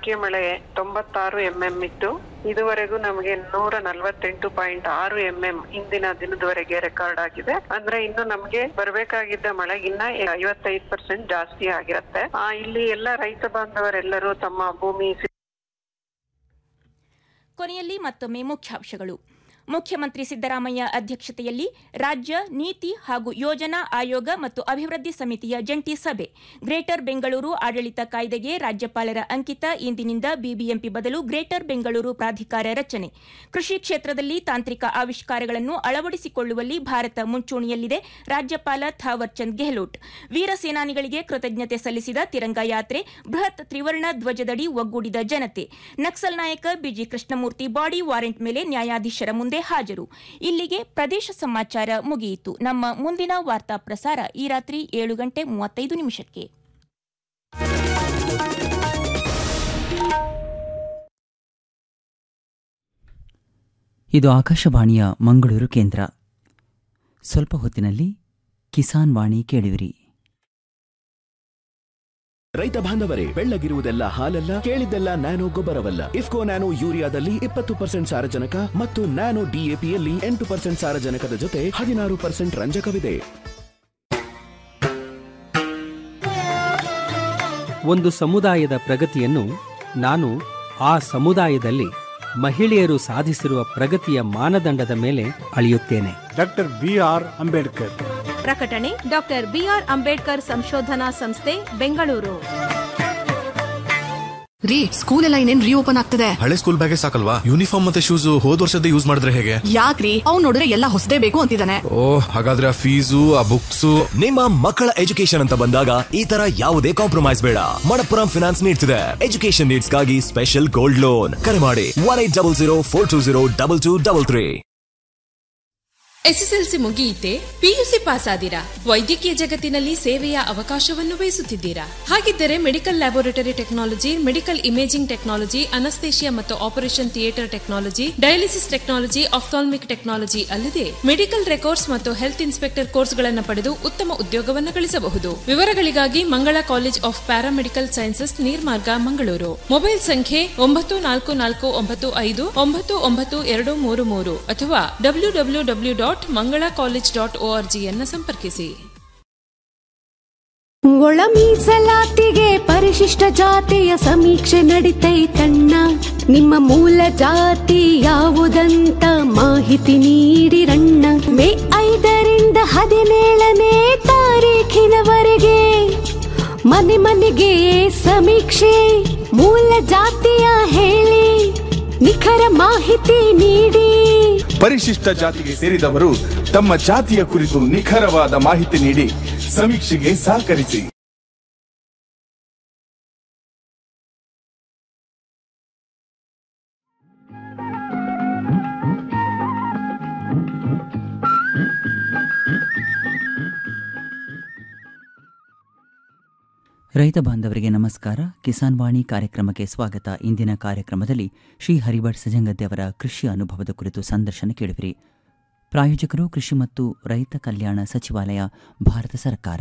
ಬಾಕಿ ಮಳೆ ತೊಂಬತ್ತಾರು ಎಂ ಎಂ ಇತ್ತು ಇದುವರೆಗೂ ನಮಗೆ ನೂರ ನಲವತ್ತೆಂಟು ಪಾಯಿಂಟ್ ಆರು ಎಂ ಎಂ ಇಂದಿನ ದಿನದವರೆಗೆ ರೆಕಾರ್ಡ್ ಆಗಿದೆ ಅಂದ್ರೆ ಇನ್ನು ನಮಗೆ ಬರಬೇಕಾಗಿದ್ದ ಮಳೆಗಿನ್ನ ಐವತ್ತೈದು ಪರ್ಸೆಂಟ್ ಜಾಸ್ತಿ ಆಗಿರುತ್ತೆ ಆ, ಇಲ್ಲಿ ಎಲ್ಲ ರೈತ ಬಾಂಧವರೆಲ್ಲರೂ ತಮ್ಮ ಭೂಮಿ ಕೊನೆಯಲ್ಲಿ ಮತ್ತೊಮ್ಮೆ ಮುಖ್ಯಾಂಶಗಳು ಮುಖ್ಯಮಂತ್ರಿ ಸಿದ್ದರಾಮಯ್ಯ ಅಧ್ಯಕ್ಷತೆಯಲ್ಲಿ ರಾಜ್ಯ ನೀತಿ ಹಾಗೂ ಯೋಜನಾ ಆಯೋಗ ಮತ್ತು ಅಭಿವೃದ್ಧಿ ಸಮಿತಿಯ ಜಂಟಿ ಸಭೆ ಗ್ರೇಟರ್ ಬೆಂಗಳೂರು ಆಡಳಿತ ಕಾಯ್ದೆಗೆ ರಾಜ್ಯಪಾಲರ ಅಂಕಿತ ಇಂದಿನಿಂದ ಬಿಬಿಎಂಪಿ ಬದಲು ಗ್ರೇಟರ್ ಬೆಂಗಳೂರು ಪ್ರಾಧಿಕಾರ ರಚನೆ ಕೃಷಿ ಕ್ಷೇತ್ರದಲ್ಲಿ ತಾಂತ್ರಿಕ ಆವಿಷ್ಕಾರಗಳನ್ನು ಅಳವಡಿಸಿಕೊಳ್ಳುವಲ್ಲಿ ಭಾರತ ಮುಂಚೂಣಿಯಲ್ಲಿದೆ ರಾಜ್ಯಪಾಲ ಥಾವರ್ ಚಂದ್ ಗೆಹ್ಲೋಟ್ ವೀರ ಸೇನಾನಿಗಳಿಗೆ ಕೃತಜ್ಞತೆ ಸಲ್ಲಿಸಿದ ತಿರಂಗ ಯಾತ್ರೆ ಬೃಹತ್ ತ್ರಿವರ್ಣ ಧ್ವಜದಡಿ ಒಗ್ಗೂಡಿದ ಜನತೆ ನಕ್ಸಲ್ ನಾಯಕ ಬಿಜಿ ಕೃಷ್ಣಮೂರ್ತಿ ಬಾಡಿ ವಾರೆಂಟ್ ಮೇಲೆ ನ್ಯಾಯಾಧೀಶರ ಮುಂದೆ ಹಾಜರು ಇಲ್ಲಿಗೆ ಪ್ರದೇಶ ಸಮಾಚಾರ ಮುಗಿಯಿತು ನಮ್ಮ ಮುಂದಿನ ವಾರ್ತಾ ಪ್ರಸಾರ ಈ ರಾತ್ರಿ ಏಳು ಗಂಟೆ ಮೂವತ್ತೈದು ನಿಮಿಷಕ್ಕೆ ಇದು ಆಕಾಶವಾಣಿಯ ಮಂಗಳೂರು ಕೇಂದ್ರ ಸ್ವಲ್ಪ ಹೊತ್ತಿನಲ್ಲಿ ಕಿಸಾನ್ ವಾಣಿ ಕೇಳಿವಿರಿ ರೈತ ಬಾಂಧವರೇ ಬೆಳ್ಳಗಿರುವುದೆಲ್ಲ ಹಾಲಲ್ಲ ಕೇಳಿದ್ದೆಲ್ಲ ನ್ಯಾನೋ ಗೊಬ್ಬರವಲ್ಲ ಇಫ್ಕೋ ನ್ಯಾನೋ ಯೂರಿಯಾದಲ್ಲಿ ಇಪ್ಪತ್ತು ಪರ್ಸೆಂಟ್ ಸಾರಜನಕ ಮತ್ತು ನ್ಯಾನೋ ಡಿಎಪಿಯಲ್ಲಿ ಎಂಟು ಪರ್ಸೆಂಟ್ ಸಾರಜನಕದ ಜೊತೆ ಹದಿನಾರು ಪರ್ಸೆಂಟ್ ರಂಜಕವಿದೆ ಒಂದು ಸಮುದಾಯದ ಪ್ರಗತಿಯನ್ನು ನಾನು ಆ ಸಮುದಾಯದಲ್ಲಿ ಮಹಿಳೆಯರು ಸಾಧಿಸಿರುವ ಪ್ರಗತಿಯ ಮಾನದಂಡದ ಮೇಲೆ ಅಳೆಯುತ್ತೇನೆ ಡಾಕ್ಟರ್ ಬಿ ಆರ್ ಅಂಬೇಡ್ಕರ್ ಪ್ರಕಟಣೆ ಡಾಕ್ಟರ್ ಬಿಆರ್ ಅಂಬೇಡ್ಕರ್ ಸಂಶೋಧನಾ ಸಂಸ್ಥೆ ಬೆಂಗಳೂರು ರೀ ಸ್ಕೂಲ್ ಎಲ್ಲ ಇನ್ನೇನ್ ರೀಓಪನ್ ಆಗ್ತದೆ ಹಳೆ ಸ್ಕೂಲ್ ಬ್ಯಾಗೇ ಸಾಕಲ್ವಾ ಯೂನಿಫಾರ್ಮ್ ಮತ್ತೆ ಶೂಸ್ ಹೋದ್ ವರ್ಷದ ಯೂಸ್ ಮಾಡಿದ್ರೆ ಹೇಗೆ ಯಾಕ್ರಿ ಅವ್ನ್ ನೋಡಿದ್ರೆ ಎಲ್ಲ ಹೊಸದೇ ಬೇಕು ಅಂತಿದ್ದಾನೆ ಓ ಹಾಗಾದ್ರೆ ಆ ಫೀಸು ಆ ಬುಕ್ಸು ನಿಮ್ಮ ಮಕ್ಕಳ ಎಜುಕೇಶನ್ ಅಂತ ಬಂದಾಗ ಈ ತರ ಯಾವುದೇ ಕಾಂಪ್ರಮೈಸ್ ಬೇಡ ಮಣಪ್ಪುರಂ ಫಿನಾನ್ಸ್ ನೀಡ್ತಿದೆ ಎಜುಕೇಶನ್ ನೀಡ್ಸ್ಗಾಗಿ ಸ್ಪೆಷಲ್ ಗೋಲ್ಡ್ ಲೋನ್ ಕರೆ ಮಾಡಿ one eight double zero four two zero double two double three SSLC ಮುಗಿಯಿತೆ ಪಿಯುಸಿ ಪಾಸ್ ಆದಿರಾ ವೈದ್ಯಕೀಯ ಜಗತ್ತಿನಲ್ಲಿ ಸೇವೆಯ ಅವಕಾಶವನ್ನು ಬಯಸುತ್ತಿದ್ದೀರಾ ಹಾಗಿದ್ದರೆ medical laboratory technology medical imaging technology anaesthesia ಮತ್ತು operation theatre technology dialysis technology ophthalmic technology ಅಲ್ಲದೆ ಮೆಡಿಕಲ್ ರೆಕಾರ್ಡ್ಸ್ ಮತ್ತು ಹೆಲ್ತ್ ಇನ್ಸ್ಪೆಕ್ಟರ್ ಕೋರ್ಸ್ಗಳನ್ನು ಪಡೆದು ಉತ್ತಮ ಉದ್ಯೋಗವನ್ನು ಗಳಿಸಬಹುದು ವಿವರಗಳಿಗಾಗಿ Mangala college of paramedical sciences Neermarga Mangaluru mobile ಸಂಖ್ಯೆ ಒಂಬತ್ತು ನಾಲ್ಕು ನಾಲ್ಕು ಒಂಬತ್ತು ಐದು ಒಂಬತ್ತು ಒಂಬತ್ತು ಎರಡು ಮೂರು ಮೂರು ಅಥವಾ W W W dot Mangala college dot ಜಿಯನ್ನು ಸಂಪರ್ಕಿಸಿ ಒಳ ಮೀಸಲಾತಿಗೆ ಪರಿಶಿಷ್ಟ ಜಾತಿಯ ಸಮೀಕ್ಷೆ ನಡಿತೈತಣ್ಣ ನಿಮ್ಮ ಮೂಲ ಜಾತಿ ಯಾವುದಂತ ಮಾಹಿತಿ ನೀಡಿರಣ್ಣ ಮೇ ಐದರಿಂದ ಹದಿನೇಳನೇ ತಾರೀಖಿನವರೆಗೆ ಮನೆ ಮನೆಗೆ ಸಮೀಕ್ಷೆ ಮೂಲ ಜಾತಿಯ ಹೇಳಿ ನಿಖರ ಮಾಹಿತಿ ನೀಡಿ ಪರಿಶಿಷ್ಟ ಜಾತಿಗೆ ಸೇರಿದವರು ತಮ್ಮ ಜಾತಿಯ ಕುರಿತು ನಿಖರವಾದ ಮಾಹಿತಿ ನೀಡಿ ಸಮೀಕ್ಷೆಗೆ ಸಹಕರಿಸಿ ರೈತ ಬಾಂಧವರಿಗೆ ನಮಸ್ಕಾರ ಕಿಸಾನ್ ವಾಣಿ ಕಾರ್ಯಕ್ರಮಕ್ಕೆ ಸ್ವಾಗತ ಇಂದಿನ ಕಾರ್ಯಕ್ರಮದಲ್ಲಿ ಶ್ರೀ ಹರಿಭಟ್ ಸಜಂಗದ್ದೆ ಅವರ ಕೃಷಿ ಅನುಭವದ ಕುರಿತು ಸಂದರ್ಶನ ಕೇಳುವಿರಿ ಪ್ರಾಯೋಜಕರು ಕೃಷಿ ಮತ್ತು ರೈತ ಕಲ್ಯಾಣ ಸಚಿವಾಲಯ ಭಾರತ ಸರ್ಕಾರ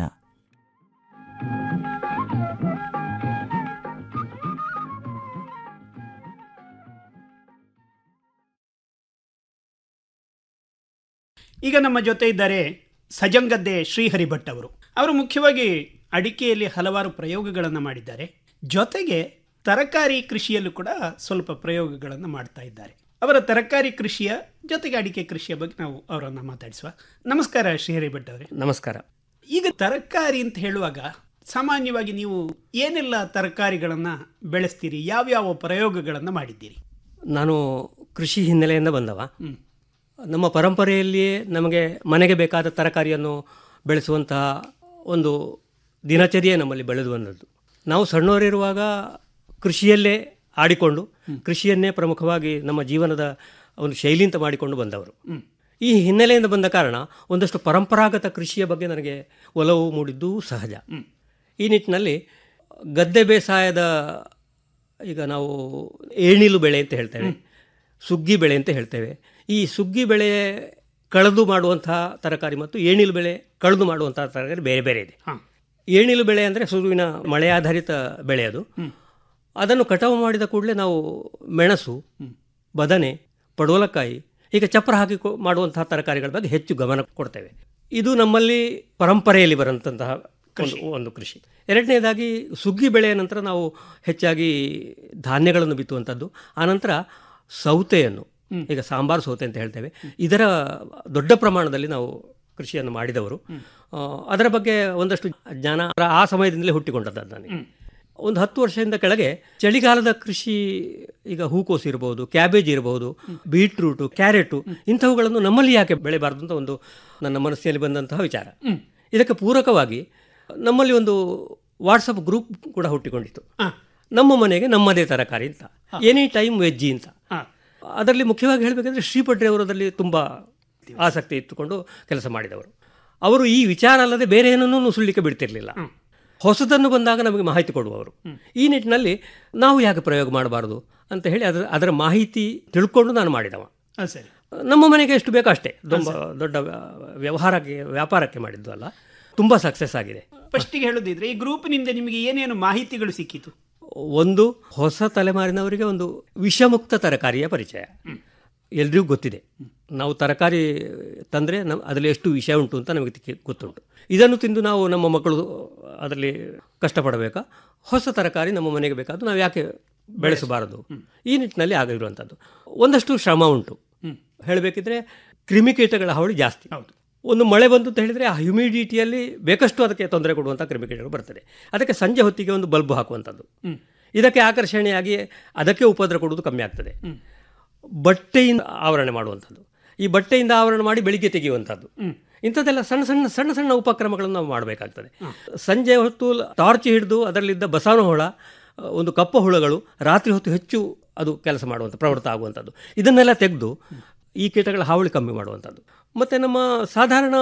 ಈಗ ನಮ್ಮ ಜೊತೆ ಇದ್ದಾರೆ ಸಜಂಗದ್ದೆ ಶ್ರೀಹರಿ ಭಟ್ ಅವರು ಅವರು ಮುಖ್ಯವಾಗಿ ಅಡಿಕೆಯಲ್ಲಿ ಹಲವಾರು ಪ್ರಯೋಗಗಳನ್ನು ಮಾಡಿದ್ದಾರೆ ಜೊತೆಗೆ ತರಕಾರಿ ಕೃಷಿಯಲ್ಲೂ ಕೂಡ ಸ್ವಲ್ಪ ಪ್ರಯೋಗಗಳನ್ನು ಮಾಡ್ತಾ ಇದ್ದಾರೆ ಅವರ ತರಕಾರಿ ಕೃಷಿಯ ಜೊತೆಗೆ ಅಡಿಕೆ ಕೃಷಿಯ ಬಗ್ಗೆ ನಾವು ಅವರನ್ನು ಮಾತಾಡಿಸುವ ನಮಸ್ಕಾರ ಶ್ರೀಹರಿ ಭಟ್ ಅವರೇ ನಮಸ್ಕಾರ ಈಗ ತರಕಾರಿ ಅಂತ ಹೇಳುವಾಗ ಸಾಮಾನ್ಯವಾಗಿ ನೀವು ಏನೆಲ್ಲ ತರಕಾರಿಗಳನ್ನು ಬೆಳೆಸ್ತೀರಿ ಯಾವ್ಯಾವ ಪ್ರಯೋಗಗಳನ್ನು ಮಾಡಿದ್ದೀರಿ ನಾನು ಕೃಷಿ ಹಿನ್ನೆಲೆಯಿಂದ ಬಂದವ ನಮ್ಮ ಪರಂಪರೆಯಲ್ಲಿಯೇ ನಮಗೆ ಮನೆಗೆ ಬೇಕಾದ ತರಕಾರಿಯನ್ನು ಬೆಳೆಸುವಂತಹ ಒಂದು ದಿನಚರಿಯೇ ನಮ್ಮಲ್ಲಿ ಬೆಳೆದು ಬಂದದ್ದು ನಾವು ಸಣ್ಣವರಿರುವಾಗ ಕೃಷಿಯಲ್ಲೇ ಆಡಿಕೊಂಡು ಕೃಷಿಯನ್ನೇ ಪ್ರಮುಖವಾಗಿ ನಮ್ಮ ಜೀವನದ ಒಂದು ಶೈಲಿ ಅಂತ ಮಾಡಿಕೊಂಡು ಬಂದವರು ಈ ಹಿನ್ನೆಲೆಯಿಂದ ಬಂದ ಕಾರಣ ಒಂದಷ್ಟು ಪರಂಪರಾಗತ ಕೃಷಿಯ ಬಗ್ಗೆ ನನಗೆ ಒಲವು ಮೂಡಿದ್ದು ಸಹಜ ಈ ನಿಟ್ಟಿನಲ್ಲಿ ಗದ್ದೆ ಬೇಸಾಯದ ಈಗ ನಾವು ಏಣಿಲು ಬೆಳೆ ಅಂತ ಹೇಳ್ತೇವೆ ಸುಗ್ಗಿ ಬೆಳೆ ಅಂತ ಹೇಳ್ತೇವೆ ಈ ಸುಗ್ಗಿ ಬೆಳೆ ಕಳೆದು ಮಾಡುವಂತಹ ತರಕಾರಿ ಮತ್ತು ಏಣಿಲು ಬೆಳೆ ಕಳೆದು ಮಾಡುವಂತಹ ತರಕಾರಿ ಬೇರೆ ಬೇರೆ ಇದೆ ಏಣಿಲು ಬೆಳೆ ಅಂದರೆ ಸುರುವಿನ ಮಳೆ ಆಧಾರಿತ ಬೆಳೆ ಅದು ಅದನ್ನು ಕಟಾವು ಮಾಡಿದ ಕೂಡಲೇ ನಾವು ಮೆಣಸು ಬದನೆ ಪಡವಲಕಾಯಿ ಈಗ ಚಪ್ರ ಹಾಕಿ ಕೊ- ಮಾಡುವಂತಹ ತರಕಾರಿಗಳ ಬಗ್ಗೆ ಹೆಚ್ಚು ಗಮನ ಕೊಡ್ತೇವೆ ಇದು ನಮ್ಮಲ್ಲಿ ಪರಂಪರೆಯಲ್ಲಿ ಬರುವಂತಹ ಒಂದು ಒಂದು ಕೃಷಿ ಎರಡನೇದಾಗಿ ಸುಗ್ಗಿ ಬೆಳೆಯ ನಂತರ ನಾವು ಹೆಚ್ಚಾಗಿ ಧಾನ್ಯಗಳನ್ನು ಬಿತ್ತುವಂಥದ್ದು ಆನಂತರ ಸೌತೆಯನ್ನು ಈಗ ಸಾಂಬಾರು ಸೌತೆ ಅಂತ ಹೇಳ್ತೇವೆ ಇದರ ದೊಡ್ಡ ಪ್ರಮಾಣದಲ್ಲಿ ನಾವು ಕೃಷಿಯನ್ನು ಮಾಡಿದವರು ಆ, ಅದರ ಬಗ್ಗೆ ಒಂದಷ್ಟು ಜ್ಞಾನ ಆ ಸಮಯದಿಂದಲೇ ಹುಟ್ಟಿಕೊಂಡದ್ದು ನನಗೆ ಒಂದು ಹತ್ತು ವರ್ಷದಿಂದ ಕೆಳಗೆ ಚಳಿಗಾಲದ ಕೃಷಿ ಈಗ ಹೂಕೋಸು ಇರಬಹುದು ಕ್ಯಾಬೇಜ್ ಇರಬಹುದು ಬೀಟ್ರೂಟು ಕ್ಯಾರೆಟು ಇಂಥವುಗಳನ್ನು ನಮ್ಮಲ್ಲಿ ಯಾಕೆ ಬೆಳೆಬಾರ್ದು ಅಂತ ಒಂದು ನನ್ನ ಮನಸ್ಸಿನಲ್ಲಿ ಬಂದಂತಹ ವಿಚಾರ ಇದಕ್ಕೆ ಪೂರಕವಾಗಿ ನಮ್ಮಲ್ಲಿ ಒಂದು ವಾಟ್ಸಪ್ ಗ್ರೂಪ್ ಕೂಡ ಹುಟ್ಟಿಕೊಂಡಿತ್ತು ನಮ್ಮ ಮನೆಗೆ ನಮ್ಮದೇ ತರಕಾರಿ ಅಂತ ಎನಿ ಟೈಮ್ ವೆಜ್ಜಿ ಅಂತ ಅದರಲ್ಲಿ ಮುಖ್ಯವಾಗಿ ಹೇಳಬೇಕಂದ್ರೆ ಶ್ರೀಪಟ್ರೆ ಅವರು ಅದರಲ್ಲಿ ತುಂಬ ಆಸಕ್ತಿ ಇಟ್ಟುಕೊಂಡು ಕೆಲಸ ಮಾಡಿದವರು ಅವರು ಈ ವಿಚಾರ ಅಲ್ಲದೆ ಬೇರೆ ಏನನ್ನೂ ನುಸುಳ್ಳಿಕ್ಕೆ ಬಿಡ್ತಿರ್ಲಿಲ್ಲ ಹೊಸದನ್ನು ಬಂದಾಗ ನಮಗೆ ಮಾಹಿತಿ ಕೊಡುವವರು ಈ ನಿಟ್ಟಿನಲ್ಲಿ ನಾವು ಯಾಕೆ ಪ್ರಯೋಗ ಮಾಡಬಾರದು ಅಂತ ಹೇಳಿ ಅದರ ಅದರ ಮಾಹಿತಿ ತಿಳ್ಕೊಂಡು ನಾನು ಮಾಡಿದವ ಹಾಂ ಸರಿ ನಮ್ಮ ಮನೆಗೆ ಎಷ್ಟು ಬೇಕೋ ಅಷ್ಟೇ ತುಂಬ ದೊಡ್ಡ ವ್ಯ- ವ್ಯವಹಾರಕ್ಕೆ ವ್ಯಾಪಾರಕ್ಕೆ ಮಾಡಿದ್ದು ಅಲ್ಲ ತುಂಬ ಸಕ್ಸಸ್ ಆಗಿದೆ ಫಸ್ಟಿಗೆ ಹೇಳೋದಿದ್ರೆ ಈ ಗ್ರೂಪ್ನಿಂದ ನಿಮಗೆ ಏನೇನು ಮಾಹಿತಿಗಳು ಸಿಕ್ಕಿತು ಒಂದು ಹೊಸ ತಲೆಮಾರಿನವರಿಗೆ ಒಂದು ವಿಷಮುಕ್ತ ತರಕಾರಿಯ ಪರಿಚಯ ಎಲ್ರಿಗೂ ಗೊತ್ತಿದೆ ನಾವು ತರಕಾರಿ ತಂದರೆ ನಮ್ಮ ಅದರಲ್ಲಿ ಎಷ್ಟು ವಿಷ ಉಂಟು ಅಂತ ನಮಗೆ ತಿಕ್ಕಿ- ಗೊತ್ತುಂಟು ಇದನ್ನು ತಿಂದು ನಾವು ನಮ್ಮ ಮಕ್ಕಳು ಅದರಲ್ಲಿ ಕಷ್ಟಪಡಬೇಕಾ ಹೊಸ ತರಕಾರಿ ನಮ್ಮ ಮನೆಗೆ ಬೇಕಾದ್ದು ನಾವು ಯಾಕೆ ಬೆಳೆಸಬಾರದು ಈ ನಿಟ್ಟಿನಲ್ಲಿ ಆಗಿರುವಂಥದ್ದು ಒಂದಷ್ಟು ಶ್ರಮ ಉಂಟು ಹೇಳಬೇಕಿದ್ರೆ ಕ್ರಿಮಿಕೀಟಗಳ ಹಾವಳಿ ಜಾಸ್ತಿ ಒಂದು ಮಳೆ ಬಂತು ಅಂತ ಹೇಳಿದರೆ ಆ ಹ್ಯುಮಿಡಿಟಿಯಲ್ಲಿ ಬೇಕಷ್ಟು ಅದಕ್ಕೆ ತೊಂದರೆ ಕೊಡುವಂಥ ಕ್ರಿಮಿಕೀಟಗಳು ಬರ್ತದೆ ಅದಕ್ಕೆ ಸಂಜೆ ಹೊತ್ತಿಗೆ ಒಂದು ಬಲ್ಬ್ ಹಾಕುವಂಥದ್ದು ಇದಕ್ಕೆ ಆಕರ್ಷಣೆಯಾಗಿ ಅದಕ್ಕೆ ಉಪದ್ರ ಕೊಡುವುದು ಕಮ್ಮಿ ಆಗ್ತದೆ ಬಟ್ಟೆಯಿಂದ ಆವರಣೆ ಮಾಡುವಂಥದ್ದು ಈ ಬಟ್ಟೆಯಿಂದ ಆವರಣ ಮಾಡಿ ಬೆಳಿಗ್ಗೆ ತೆಗೆಯುವಂಥದ್ದು ಇಂಥದ್ದೆಲ್ಲ ಸಣ್ಣ ಸಣ್ಣ ಸಣ್ಣ ಸಣ್ಣ ಉಪಕ್ರಮಗಳನ್ನು ನಾವು ಮಾಡಬೇಕಾಗ್ತದೆ ಸಂಜೆ ಹೊತ್ತು ಟಾರ್ಚ್ ಹಿಡಿದು ಅದರಲ್ಲಿದ್ದ ಬಸಾನು ಹುಳ ಆ, ಒಂದು ಕಪ್ಪ ಹುಳಗಳು ರಾತ್ರಿ ಹೊತ್ತು ಹೆಚ್ಚು ಅದು ಕೆಲಸ ಮಾಡುವಂಥ ಪ್ರವೃತ್ತ ಆಗುವಂಥದ್ದು ಇದನ್ನೆಲ್ಲ ತೆಗೆದು ಈ ಕೀಟಗಳ ಹಾವಳಿ ಕಮ್ಮಿ ಮಾಡುವಂಥದ್ದು ಮತ್ತು ನಮ್ಮ ಸಾಧಾರಣ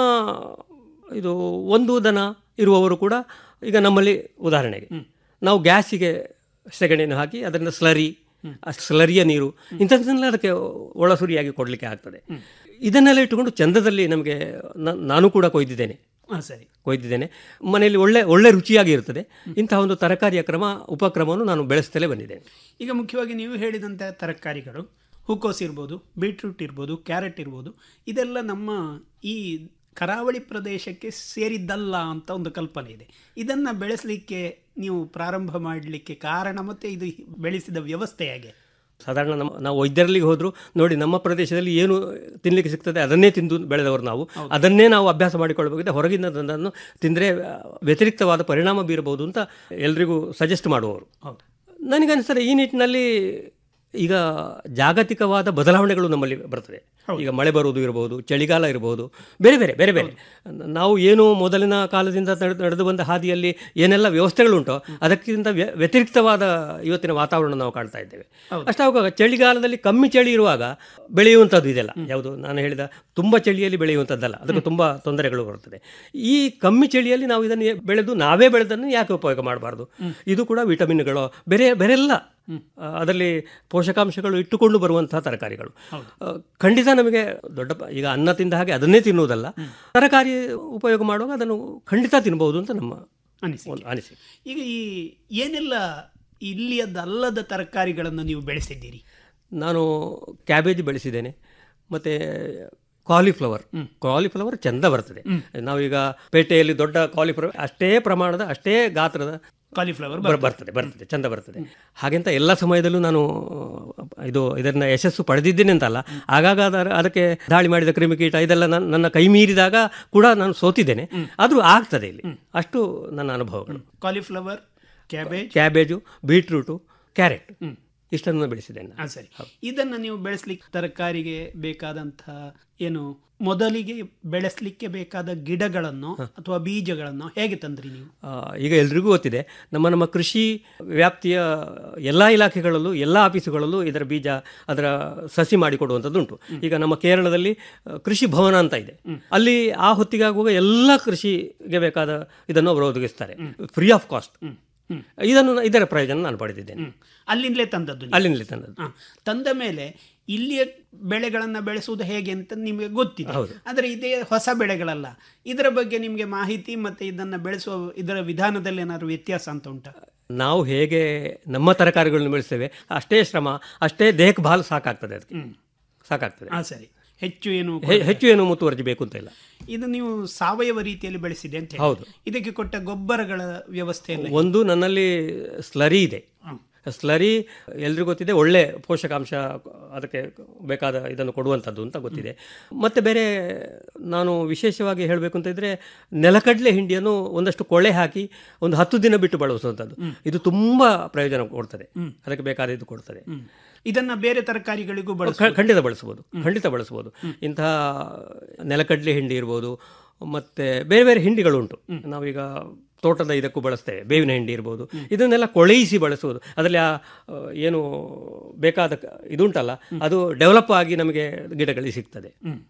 ಇದು ಒಂದು ದನ ಇರುವವರು ಕೂಡ ಈಗ ನಮ್ಮಲ್ಲಿ ಉದಾಹರಣೆಗೆ ನಾವು ಗ್ಯಾಸಿಗೆ ಸೆಗಣಿಯನ್ನು ಹಾಕಿ ಅದರಿಂದ ಸ್ಲರಿ ಆ ಸ್ಲರಿಯ ನೀರು ಇಂಥದ್ದನ್ನೆಲ್ಲ ಅದಕ್ಕೆ ಒಳಸುರಿಯಾಗಿ ಕೊಡಲಿಕ್ಕೆ ಆಗ್ತದೆ ಇದನ್ನೆಲ್ಲ ಇಟ್ಟುಕೊಂಡು ಚಂದದಲ್ಲಿ ನಮಗೆ ನ- ನಾನು ಕೂಡ ಕೊಯ್ದಿದ್ದೇನೆ ಹಾಂ ಸರಿ ಕೊಯ್ದಿದ್ದೇನೆ ಮನೆಯಲ್ಲಿ ಒಳ್ಳೆ ಒಳ್ಳೆ ರುಚಿಯಾಗಿ ಇರ್ತದೆ ಇಂತಹ ಒಂದು ತರಕಾರಿಯ ಕ್ರಮ ಉಪಕ್ರಮವನ್ನು ನಾನು ಬೆಳೆಸ್ತಲೇ ಬಂದಿದ್ದೇನೆ ಈಗ ಮುಖ್ಯವಾಗಿ ನೀವು ಹೇಳಿದಂಥ ತರಕಾರಿಗಳು ಹೂಕೋಸ್ ಇರ್ಬೋದು ಬೀಟ್ರೂಟ್ ಇರ್ಬೋದು ಕ್ಯಾರೆಟ್ ಇರ್ಬೋದು ಇದೆಲ್ಲ ನಮ್ಮ ಈ ಕರಾವಳಿ ಪ್ರದೇಶಕ್ಕೆ ಸೇರಿದ್ದಲ್ಲ ಅಂತ ಒಂದು ಕಲ್ಪನೆ ಇದೆ ಇದನ್ನು ಬೆಳೆಸಲಿಕ್ಕೆ ನೀವು ಪ್ರಾರಂಭ ಮಾಡಲಿಕ್ಕೆ ಕಾರಣ ಮತ್ತು ಇದು ಬೆಳೆಸಿದ ವ್ಯವಸ್ಥೆ ಹೇಗೆ ಸಾಧಾರಣ ನಮ್ಮ ನಾವು ವೈದ್ಯರಲ್ಲಿಗೆ ಹೋದ್ರು ನೋಡಿ ನಮ್ಮ ಪ್ರದೇಶದಲ್ಲಿ ಏನು ತಿನ್ನಲಿಕ್ಕೆ ಸಿಗ್ತದೆ ಅದನ್ನೇ ತಿಂದು ಬೆಳೆದವರು ನಾವು ಅದನ್ನೇ ನಾವು ಅಭ್ಯಾಸ ಮಾಡಿಕೊಳ್ಬೇಕಿದೆ ಹೊರಗಿನ ಅದನ್ನು ತಿಂದರೆ ವ್ಯತಿರಿಕ್ತವಾದ ಪರಿಣಾಮ ಬೀರಬಹುದು ಅಂತ ಎಲ್ರಿಗೂ ಸಜೆಸ್ಟ್ ಮಾಡುವವರು ನನಗನ್ನಿಸ್ತದೆ ಈ ನಿಟ್ಟಿನಲ್ಲಿ ಈಗ ಜಾಗತಿಕವಾದ ಬದಲಾವಣೆಗಳು ನಮ್ಮಲ್ಲಿ ಬರ್ತದೆ ಈಗ ಮಳೆ ಬರುವುದು ಇರಬಹುದು ಚಳಿಗಾಲ ಇರಬಹುದು ಬೇರೆ ಬೇರೆ ಬೇರೆ ಬೇರೆ ನಾವು ಏನು ಮೊದಲಿನ ಕಾಲದಿಂದ ನಡೆದು ನಡೆದು ಬಂದ ಹಾದಿಯಲ್ಲಿ ಏನೆಲ್ಲ ವ್ಯವಸ್ಥೆಗಳುಂಟೋ ಅದಕ್ಕಿಂತ ವ್ಯ- ವ್ಯತಿರಿಕ್ತವಾದ ಇವತ್ತಿನ ವಾತಾವರಣ ನಾವು ಕಾಣ್ತಾ ಇದ್ದೇವೆ ಅಷ್ಟಾಗುವಾಗ ಚಳಿಗಾಲದಲ್ಲಿ ಕಮ್ಮಿ ಚಳಿ ಇರುವಾಗ ಬೆಳೆಯುವಂಥದ್ದು ಇದೆಲ್ಲ ಯಾವುದು ನಾನು ಹೇಳಿದ ತುಂಬ ಚಳಿಯಲ್ಲಿ ಬೆಳೆಯುವಂಥದ್ದಲ್ಲ ಅದಕ್ಕೆ ತುಂಬ ತೊಂದರೆಗಳು ಬರುತ್ತದೆ ಈ ಕಮ್ಮಿ ಚಳಿಯಲ್ಲಿ ನಾವು ಇದನ್ನು ಏ- ಬೆಳೆದು ನಾವೇ ಬೆಳೆದನ್ನು ಯಾಕೆ ಉಪಯೋಗ ಮಾಡಬಾರ್ದು ಇದು ಕೂಡ ವಿಟಮಿನ್ಗಳು ಬೇರೆ ಬೇರೆಲ್ಲ ಆ, ಅದರಲ್ಲಿ ಪೋಷಕಾಂಶಗಳು ಇಟ್ಟುಕೊಂಡು ಬರುವಂತಹ ತರಕಾರಿಗಳು ಆ, ಖಂಡಿತ ನಮಗೆ ದೊಡ್ಡ ಪ- ಈಗ ಅನ್ನ ತಿಂದ ಹಾಗೆ ಅದನ್ನೇ ತಿನ್ನುವುದಲ್ಲ ತರಕಾರಿ ಉಪಯೋಗ ಮಾಡುವಾಗ ಅದನ್ನು ಖಂಡಿತ ತಿನ್ಬಹುದು ಅಂತ ನಮ್ಮ ಅನಿಸಿಕೆ. ಒಂದು ಅನಿಸಿಕೆ ಈಗ ಈ ಏನೆಲ್ಲ ಇಲ್ಲಿಯದಲ್ಲದ ತರಕಾರಿಗಳನ್ನು ನೀವು ಬೆಳೆಸಿದ್ದೀರಿ ನಾನು ಕ್ಯಾಬೇಜ್ ಬೆಳೆಸಿದ್ದೇನೆ ಮತ್ತು ಕಾಲಿಫ್ಲವರ್ ಕಾಲಿಫ್ಲವರ್ ಚೆಂದ ಬರ್ತದೆ ನಾವೀಗ ಪೇಟೆಯಲ್ಲಿ ದೊಡ್ಡ ಕಾಲಿಫ್ಲವರ್ ಅಷ್ಟೇ ಪ್ರಮಾಣದ ಅಷ್ಟೇ ಗಾತ್ರದ ಕಾಲಿಫ್ಲವರ್ ಬರ್- ಬರ್ತದೆ ಬರ್ತದೆ ಚಂದ ಬರ್ತದೆ ಹಾಗೆಂತ ಎಲ್ಲ ಸಮಯದಲ್ಲೂ ನಾನು ಇದು ಇದನ್ನ ಯಶಸ್ಸು ಪಡೆದಿದ್ದೇನೆ ಅಂತಲ್ಲ ಆಗಾಗ ಅದರ ಅದಕ್ಕೆ ದಾಳಿ ಮಾಡಿದ ಕ್ರಿಮಿಕೀಟ ಇದೆಲ್ಲ ನನ್ನ ನನ್ನ ಕೈ ಮೀರಿದಾಗ ಕೂಡ ನಾನು ಸೋತಿದ್ದೇನೆ ಆದರೂ ಆಗ್ತದೆ ಇಲ್ಲಿ ಅಷ್ಟು ನನ್ನ ಅನುಭವಗಳು cauliflower cabbage cabbage beetroot carrot ಇಷ್ಟನ್ನು ಬೆಳೆಸಿದ್ದೇನೆ ನಾನು. ಹಾಂ ಸರಿ ಇದನ್ನು ನೀವು ಬೆಳೆಸಲಿಕ್ಕೆ ತರಕಾರಿಗೆ ಬೇಕಾದಂತಹ ಏನು ಮೊದಲಿಗೆ ಬೆಳೆಸಲಿಕ್ಕೆ ಬೇಕಾದ ಗಿಡಗಳನ್ನು ಅಥವಾ ಬೀಜಗಳನ್ನು ಹೇಗೆ ತಂದ್ರಿ ನೀವು ಆ, ಈಗ ಎಲ್ರಿಗೂ ಗೊತ್ತಿದೆ ನಮ್ಮ ನಮ್ಮ ಕೃಷಿ ವ್ಯಾಪ್ತಿಯ ಎಲ್ಲ ಇಲಾಖೆಗಳಲ್ಲೂ ಎಲ್ಲ ಆಫೀಸುಗಳಲ್ಲೂ ಇದರ ಬೀಜ ಅದರ ಸಸಿ ಮಾಡಿಕೊಡುವಂಥದ್ದು ಉಂಟು ಈಗ ನಮ್ಮ ಕೇರಳದಲ್ಲಿ ಆ, ಕೃಷಿ ಭವನ ಅಂತ ಇದೆ ಅಲ್ಲಿ ಆ ಹೊತ್ತಿಗೆ ಆಗುವಾಗ ಎಲ್ಲ ಕೃಷಿಗೆ ಬೇಕಾದ ಇದನ್ನು ಅವರು ಒದಗಿಸ್ತಾರೆ ಫ್ರೀ ಆಫ್ ಕಾಸ್ಟ್ ಇದನ್ನು ಇದರ ಪ್ರಯೋಜನ ನಾನು ಪಡೆದಿದ್ದೇನೆ ಅಲ್ಲಿಂದಲೇ ತಂದದ್ದು ನೀವು? ಅಲ್ಲಿಂದಲೇ ತಂದದ್ದು ಹಾ. ತಂದ ಮೇಲೆ ಇಲ್ಲಿಯ ಬೆಳೆಗಳನ್ನು ಬೆಳೆಸುವುದು ಹೇಗೆ ಅಂತ ನಿಮಗೆ ಗೊತ್ತಿದೆ ಹೌದು. ಆದರೆ ಇದೇ ಹೊಸ ಬೆಳೆಗಳಲ್ಲ ಇದರ ಬಗ್ಗೆ ನಿಮಗೆ ಮಾಹಿತಿ ಮತ್ತೆ ಇದನ್ನು ಬೆಳೆಸುವ ಇದರ ವಿಧಾನದಲ್ಲಿ ಏನಾದ್ರು ವ್ಯತ್ಯಾಸ ಅಂತ ಉಂಟಾ ನಾವು ಹೇಗೆ ನಮ್ಮ ತರಕಾರಿಗಳನ್ನು ಬೆಳೆಸ್ತೇವೆ ಅಷ್ಟೇ ಶ್ರಮ ಅಷ್ಟೇ ದೇಹಕ್ಕೆ ಭಾಳ ಸಾಕಾಗ್ತದೆ ಅದಕ್ಕೆ ಸಾಕಾಗ್ತದೆ ಹಾ ಸರಿ ಹೆಚ್ಚು ಏನು ಹೆ- ಹೆಚ್ಚು ಏನು ಮುತುವರ್ಜಿ ಬೇಕು ಅಂತ ಇಲ್ಲ ಇದು ನೀವು ಸಾವಯವ ರೀತಿಯಲ್ಲಿ ಬೆಳೆಸಿದೆ ಅಂತ ಹೇಳಿ. ಹೌದು. ಇದಕ್ಕೆ ಕೊಟ್ಟ ಗೊಬ್ಬರಗಳ ವ್ಯವಸ್ಥೆ ಎಲ್ಲ ಒಂದು ನನ್ನಲ್ಲಿ ಸ್ಲರಿ ಇದೆ ಸ್ಲರಿ ಎಲ್ರಿಗೂ ಗೊತ್ತಿದೆ ಒಳ್ಳೆ ಪೋಷಕಾಂಶ ಅದಕ್ಕೆ ಬೇಕಾದ ಇದನ್ನು ಕೊಡುವಂಥದ್ದು ಅಂತ ಗೊತ್ತಿದೆ ಮತ್ತು ಬೇರೆ ನಾನು ವಿಶೇಷವಾಗಿ ಹೇಳಬೇಕು ಅಂತ ಇದ್ದರೆ ನೆಲಕಡಲೆ ಹಿಂಡಿಯನ್ನು ಒಂದಷ್ಟು ಕೊಳೆ ಹಾಕಿ ಒಂದು ಹತ್ತು ದಿನ ಬಿಟ್ಟು ಬಳಸುವಂಥದ್ದು ಇದು ತುಂಬ ಪ್ರಯೋಜನ ಕೊಡ್ತದೆ ಅದಕ್ಕೆ ಬೇಕಾದ ಇದು ಕೊಡ್ತದೆ ಇದನ್ನ ಬೇರೆ ತರಕಾರಿಗಳಿಗೂ ಬಳಸ ಖ- ಖಂಡಿತ ಬಳಸ್ಬೋದು ಖಂಡಿತ ಬಳಸ್ಬೋದು ಇಂತಹ ನೆಲಕಡಲೆ ಹಿಂಡಿ ಇರ್ಬೋದು ಮತ್ತು ಬೇರೆ ಬೇರೆ ಹಿಂಡಿಗಳು ಉಂಟು ನಾವೀಗ ತೋಟದ ಇದಕ್ಕೂ ಬಳಸ್ತೇವೆ ಬೇವಿನ ಹಿಂಡಿ ಇರ್ಬೋದು ಇದನ್ನೆಲ್ಲ ಕೊಳೆಯಿಸಿ ಬಳಸುವುದು ಅದರಲ್ಲಿ ಆ ಆ, ಏನು ಬೇಕಾದ ಕ- ಇದುಂಟಲ್ಲ ಅದು ಡೆವಲಪ್ ಆಗಿ ನಮಗೆ ಗಿಡಗಳಿಗೆ ಸಿಗ್ತದೆ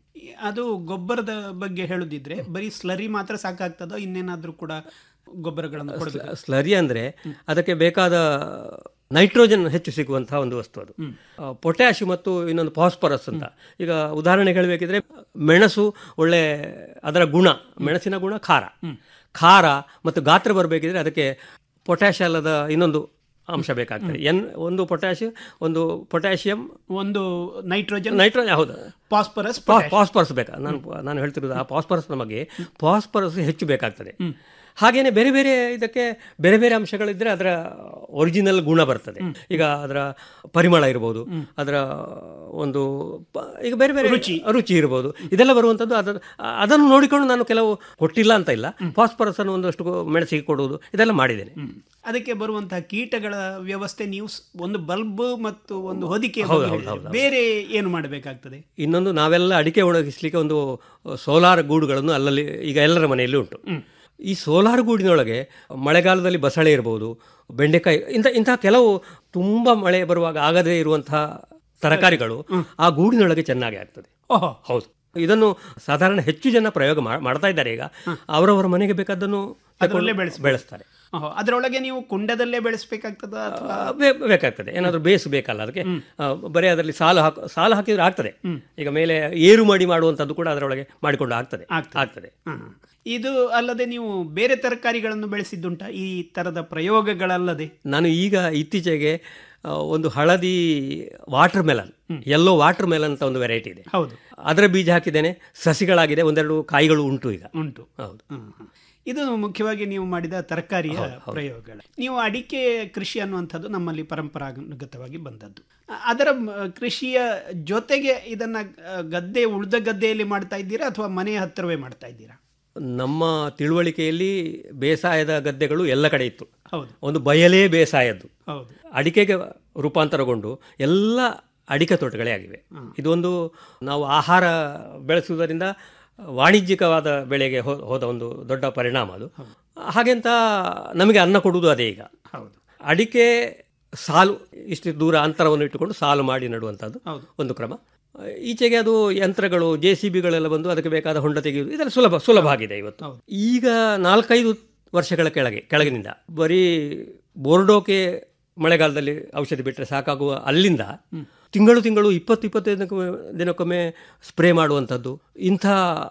ಅದು ಗೊಬ್ಬರದ ಬಗ್ಗೆ ಹೇಳುದಿದ್ರೆ ಬರೀ ಸ್ಲರಿ ಮಾತ್ರ ಸಾಕಾಗ್ತದೋ ಇನ್ನೇನಾದ್ರೂ ಕೂಡ ಗೊಬ್ಬರಗಳನ್ನು ಕೊಡಬೇಕು ಸ್ಲರಿ ಅಂದರೆ ಅದಕ್ಕೆ ಬೇಕಾದ ನೈಟ್ರೋಜನ್ ಹೆಚ್ಚು ಸಿಗುವಂತಹ ಒಂದು ವಸ್ತು ಅದು ಪೊಟ್ಯಾಶ್ ಮತ್ತು ಇನ್ನೊಂದು ಫಾಸ್ಫರಸ್ ಅಂತ ಈಗ ಉದಾಹರಣೆ ಹೇಳಬೇಕಿದ್ರೆ ಮೆಣಸು ಒಳ್ಳೆ ಅದರ ಗುಣ ಮೆಣಸಿನ ಗುಣ ಖಾರ ಖಾರ ಮತ್ತು ಗಾತ್ರ ಬರಬೇಕಿದ್ರೆ ಅದಕ್ಕೆ ಪೊಟ್ಯಾಶ್ ಅಲ್ಲದ ಇನ್ನೊಂದು ಅಂಶ ಬೇಕಾಗ್ತದೆ ಎನ್ ಒಂದು ಪೊಟ್ಯಾಶ್ ಒಂದು ಪೊಟ್ಯಾಷಿಯಂ ಒಂದು ನೈಟ್ರೋಜನ್ ನೈಟ್ರೋಜನ್ ಹೌದು ಫಾಸ್ಫರಸ್ ಫಾಸ್ಫರಸ್ ಬೇಕಾ ನಾನು ನಾನು ಹೇಳ್ತಿರೋದು ಆ ಫಾಸ್ಫರಸ್ ನಮಗೆ ಫಾಸ್ಫರಸ್ ಹೆಚ್ಚು ಬೇಕಾಗ್ತದೆ ಹಾಗೇನೆ ಬೇರೆ ಬೇರೆ ಇದಕ್ಕೆ ಬೇರೆ ಬೇರೆ ಅಂಶಗಳಿದ್ರೆ ಅದರ ಒರಿಜಿನಲ್ ಗುಣ ಬರ್ತದೆ ಈಗ ಅದರ ಪರಿಮಳ ಇರ್ಬೋದು ಅದರ ಒಂದು ಪ- ಈಗ ಬೇರೆ ಬೇರೆ ರುಚಿ ರುಚಿ ಇರ್ಬೋದು ಇದೆಲ್ಲ ಬರುವಂಥದ್ದು ಅದನ್ನು ಅದನ್ನು ನೋಡಿಕೊಂಡು ನಾನು ಕೆಲವು ಕೊಟ್ಟಿಲ್ಲ ಅಂತ ಇಲ್ಲ ಫಾಸ್ಫರಸ್ ಅನ್ನು ಒಂದಷ್ಟು ಮೆಣಸಿಗೆ ಕೊಡುವುದು ಇದೆಲ್ಲ ಮಾಡಿದ್ದೇನೆ ಅದಕ್ಕೆ ಬರುವಂತಹ ಕೀಟಗಳ ವ್ಯವಸ್ಥೆ ನೀವು ಸ್- ಒಂದು ಬಲ್ಬ್ ಮತ್ತು ಒಂದು ಹೊದಿಕೆ ಹೌದು, ಬಗ್ಗೆ ಹೌದು, ಹೇಳಿದ್ರಿ. ಹೌದು. ಬೇರೆ ಏನು ಮಾಡಬೇಕಾಗ್ತದೆ ಇನ್ನೊಂದು ನಾವೆಲ್ಲ ಅಡಿಕೆ ಒಣಗಿಸ್ಲಿಕ್ಕೆ ಒಂದು ಸೋಲಾರ್ ಗೂಡುಗಳನ್ನು ಅಲ್ಲಲ್ಲಿ ಈಗ ಎಲ್ಲರ ಮನೆಯಲ್ಲಿ ಉಂಟು ಈ ಸೋಲಾರ್ ಗೂಡಿನೊಳಗೆ ಮಳೆಗಾಲದಲ್ಲಿ ಬಸಳೆ ಇರ್ಬೋದು ಬೆಂಡೆಕಾಯಿ ಇಂಥ ಇಂತಹ ಕೆಲವು ತುಂಬ ಮಳೆ ಬರುವಾಗ ಆಗದೇ ಇರುವಂತಹ ತರಕಾರಿಗಳು ಆ ಗೂಡಿನೊಳಗೆ ಚೆನ್ನಾಗಿ ಆಗ್ತದೆ ಓಹೋ ಹೌದು ಇದನ್ನು ಸಾಧಾರಣ ಹೆಚ್ಚು ಜನ ಪ್ರಯೋಗ ಮಾ- ಮಾಡ್ತಾ ಇದ್ದಾರೆ ಈಗ ಅವರವರ ಮನೆಗೆ ಬೇಕಾದನ್ನು ಅದರಲ್ಲೇ ತಕೊಂಡು ಬೆಳೆಸ್ಬೋದು. ಬೆಳೆಸ್ತಾರೆ ಓಹೋ, ಅದರೊಳಗೆ ನೀವು ಕುಂಡದಲ್ಲೇ ಬೆಳೆಸಬೇಕಾಗ್ತದ ಅಥವಾ ಆ, ಬೇ- ಬೇಕಾಗ್ತದೆ ಏನಾದರೂ ಬೇಸ್ ಬೇಕಲ್ಲ ಅದಕ್ಕೆ ಆ, ಬರೀ ಅದರಲ್ಲಿ ಸಾಲು ಹಾಕ ಸಾಲು ಹಾಕಿದ್ರೆ ಆಗ್ತದೆ ಈಗ ಮೇಲೆ ಏರು ಮಾಡಿ ಮಾಡುವಂಥದ್ದು ಕೂಡ ಅದರೊಳಗೆ ಮಾಡಿಕೊಂಡು ಆಗ್ತದೆ ಆಗ್ತದೆ ಹಾ. ಇದು ಅಲ್ಲದೆ ನೀವು ಬೇರೆ ತರಕಾರಿಗಳನ್ನು ಬೆಳೆಸಿದ್ದುಂಟ ಈ ತರದ ಪ್ರಯೋಗಗಳಲ್ಲದೆ ನಾನು ಈಗ ಇತ್ತೀಚೆಗೆ ಆ, ಒಂದು ಹಳದಿ watermelon yellow watermelon ಅಂತ ಒಂದು ವೆರೈಟಿ ಇದೆ ಹೌದು ಅದರ ಬೀಜ ಹಾಕಿದ್ದೇನೆ ಸಸಿಗಳಾಗಿದೆ ಒಂದೆರಡು ಕಾಯಿಗಳು ಉಂಟು ಈಗ ಉಂಟು ಹೌದು ಹ್ಮ್, ಹ್ಮ್. ಇದು ಮುಖ್ಯವಾಗಿ ನೀವು ಮಾಡಿದ ತರಕಾರಿಯ ಪ್ರಯೋಗಗಳು ನೀವು ಅಡಿಕೆ ಕೃಷಿ ಅನ್ನುವಂಥದ್ದು ನಮ್ಮಲ್ಲಿ ಪರಂಪರಾಗತವಾಗಿ ಬಂದದ್ದು ಅ- ಅದರ ಮ- ಕೃಷಿಯ ಜೊತೆಗೆ ಇದನ್ನ ಅ, ಗದ್ದೆ ಉಳಿದ ಗದ್ದೆಯಲ್ಲಿ ಮಾಡ್ತಾ ಇದ್ದೀರಾ ಅಥವಾ ಮನೆಯ ಹತ್ತಿರವೇ ಮಾಡ್ತಾ ಇದ್ದೀರಾ ನಮ್ಮ ತಿಳುವಳಿಕೆಯಲ್ಲಿ ಬೇಸಾಯದ ಗದ್ದೆಗಳು ಎಲ್ಲ ಕಡೆ ಇತ್ತು ಹೌದು ಒಂದು ಬಯಲೇ ಬೇಸಾಯದ್ದು ಹೌದು ಅಡಿಕೆಗೆ ರೂಪಾಂತರಗೊಂಡು ಎಲ್ಲ ಅಡಿಕೆ ತೋಟಗಳೇ ಆಗಿವೆ ಇದೊಂದು ನಾವು ಆಹಾರ ಬೆಳೆಸುವುದರಿಂದ ವಾಣಿಜ್ಯಿಕವಾದ ಬೆಳೆಗೆ ಹೋ- ಹೋದ ಒಂದು ದೊಡ್ಡ ಪರಿಣಾಮ ಅದು ಹಾಗೆಂತ ನಮಗೆ ಅನ್ನ ಕೊಡುವುದು ಅದೇ ಈಗ ಹೌದು ಅಡಿಕೆ ಸಾಲು ಇಷ್ಟು ದೂರ ಅಂತರವನ್ನು ಇಟ್ಟುಕೊಂಡು ಸಾಲು ಮಾಡಿ ನಡುವಂಥದ್ದು ಹೌದು. ಒಂದು ಕ್ರಮ ಈಚೆಗೆ ಅದು ಯಂತ್ರಗಳು ಜೆ ಸಿ ಬಿಗಳೆಲ್ಲ ಬಂದು ಅದಕ್ಕೆ ಬೇಕಾದ ಹೊಂಡ ತೆಗೆಯುವುದು ಇದೆಲ್ಲ ಸುಲಭ ಸುಲಭ ಆಗಿದೆ ಇವತ್ತು ಈಗ ನಾಲ್ಕೈದು ವರ್ಷಗಳ ಕೆಳಗೆ ಕೆಳಗಿನಿಂದ ಬರೀ ಬೋರ್ಡೋಕೆ ಮಳೆಗಾಲದಲ್ಲಿ ಔಷಧಿ ಬಿಟ್ಟರೆ ಸಾಕಾಗುವ ಅಲ್ಲಿಂದ ತಿಂಗಳು ತಿಂಗಳು ಇಪ್ಪತ್ತು ಇಪ್ಪತ್ತೈದು ದಿನಕ್ಕೊಮ್ಮೆ ದಿನಕ್ಕೊಮ್ಮೆ ಸ್ಪ್ರೇ ಮಾಡುವಂಥದ್ದು ಇಂಥ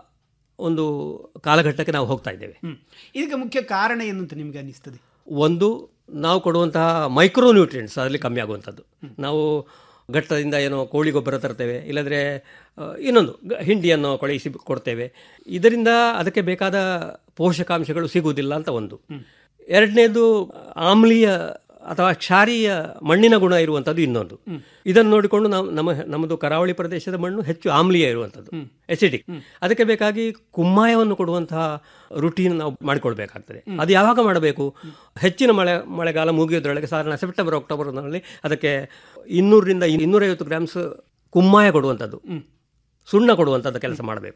ಒಂದು ಕಾಲಘಟ್ಟಕ್ಕೆ ನಾವು ಹೋಗ್ತಾ ಇದ್ದೇವೆ ಹ್ಮ್. ಇದಕ್ಕೆ ಮುಖ್ಯ ಕಾರಣ ಏನು ಅಂತ ನಿಮ್ಗೆ ಅನಿಸ್ತದೆ ಒಂದು ನಾವು ಕೊಡುವಂತಹ ಮೈಕ್ರೋ ನ್ಯೂಟ್ರಿಯೆಂಟ್ಸ್ ಅದರಲ್ಲಿ ಕಮ್ಮಿ ಆಗುವಂಥದ್ದು ನಾವು ಘಟ್ಟದಿಂದ ಏನೋ ಕೋಳಿ ಗೊಬ್ಬರ ತರ್ತೇವೆ ಇಲ್ಲದ್ರೆ ಆ, ಇನ್ನೊಂದು ಗ- ಹಿಂಡಿಯನ್ನು ಕೊಳೆಯಿಸಿ ಕೊಡ್ತೇವೆ ಇದರಿಂದ ಅದಕ್ಕೆ ಬೇಕಾದ ಪೋಷಕಾಂಶಗಳು ಸಿಗುವುದಿಲ್ಲ ಅಂತ ಒಂದು ಎರಡನೇದು ಆಮ್ಲೀಯ ಅಥವಾ ಕ್ಷಾರೀಯ ಮಣ್ಣಿನ ಗುಣ ಇರುವಂಥದ್ದು ಇನ್ನೊಂದು ಇದನ್ನು ನೋಡಿಕೊಂಡು ನಾವು ನಮ್ಮ ನಮ್ಮದು ಕರಾವಳಿ ಪ್ರದೇಶದ ಮಣ್ಣು ಹೆಚ್ಚು ಆಮ್ಲೀಯ ಇರುವಂಥದ್ದು ಎಸಿಡಿಕ್ ಅದಕ್ಕೆ ಬೇಕಾಗಿ ಕುಮ್ಮಾಯವನ್ನು ಕೊಡುವಂತಹ ರುಟೀನ್ ನಾವು ಮಾಡಿಕೊಳ್ಬೇಕಾಗ್ತದೆ ಅದು ಯಾವಾಗ ಮಾಡಬೇಕು ಹೆಚ್ಚಿನ ಮಳೆ ಮಳೆಗಾಲ ಮುಗಿಯೋದ್ರೊಳಗೆ ಸಾಧಾರಣ ಸೆಪ್ಟೆಂಬರ್ ಅಕ್ಟೋಬರ್ನಲ್ಲಿ ಅದಕ್ಕೆ ಇನ್ನೂರರಿಂದ ಇನ್ನೂರೈವತ್ತು ಗ್ರಾಮ್ಸ್ ಕುಮ್ಮಾಯ ಕೊಡುವಂಥದ್ದು ಸುಣ್ಣ ಕೊಡುವಂಥದ್ದು ಕೆಲಸ ಮಾಡಬೇಕು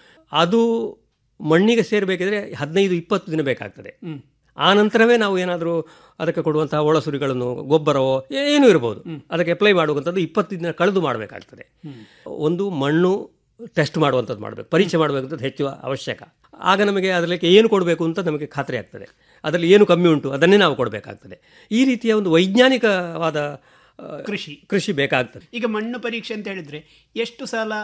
ಅದು ಮಣ್ಣಿಗೆ ಸೇರಬೇಕಿದ್ರೆ ಹದಿನೈದು ಇಪ್ಪತ್ತು ದಿನ ಬೇಕಾಗ್ತದೆ ಆ ನಂತರವೇ ನಾವು ಏನಾದರೂ ಅದಕ್ಕೆ ಕೊಡುವಂತಹ ಒಳಸುರಿಗಳನ್ನು ಗೊಬ್ಬರವೋ ಏನೂ ಇರ್ಬೋದು ಅದಕ್ಕೆ ಅಪ್ಲೈ ಮಾಡುವಂಥದ್ದು ಇಪ್ಪತ್ತು ದಿನ ಕಳೆದು ಮಾಡಬೇಕಾಗ್ತದೆ ಒಂದು ಮಣ್ಣು ಟೆಸ್ಟ್ ಮಾಡುವಂಥದ್ದು ಮಾಡಬೇಕು ಪರೀಕ್ಷೆ ಮಾಡಬೇಕಂಥದ್ದು ಹೆಚ್ಚು ಅವಶ್ಯಕ ಆಗ ನಮಗೆ ಅದರಲ್ಲಿ ಏನು ಕೊಡಬೇಕು ಅಂತ ನಮಗೆ ಖಾತ್ರಿ ಆಗ್ತದೆ ಅದರಲ್ಲಿ ಏನು ಕಮ್ಮಿ ಉಂಟು ಅದನ್ನೇ ನಾವು ಕೊಡಬೇಕಾಗ್ತದೆ ಈ ರೀತಿಯ ಒಂದು ವೈಜ್ಞಾನಿಕವಾದ ಆ, ಕೃಷಿ ಕೃಷಿ ಬೇಕಾಗ್ತದೆ ಈಗ ಮಣ್ಣು ಪರೀಕ್ಷೆ ಅಂತ ಹೇಳಿದ್ರೆ ಎಷ್ಟು ಸಲ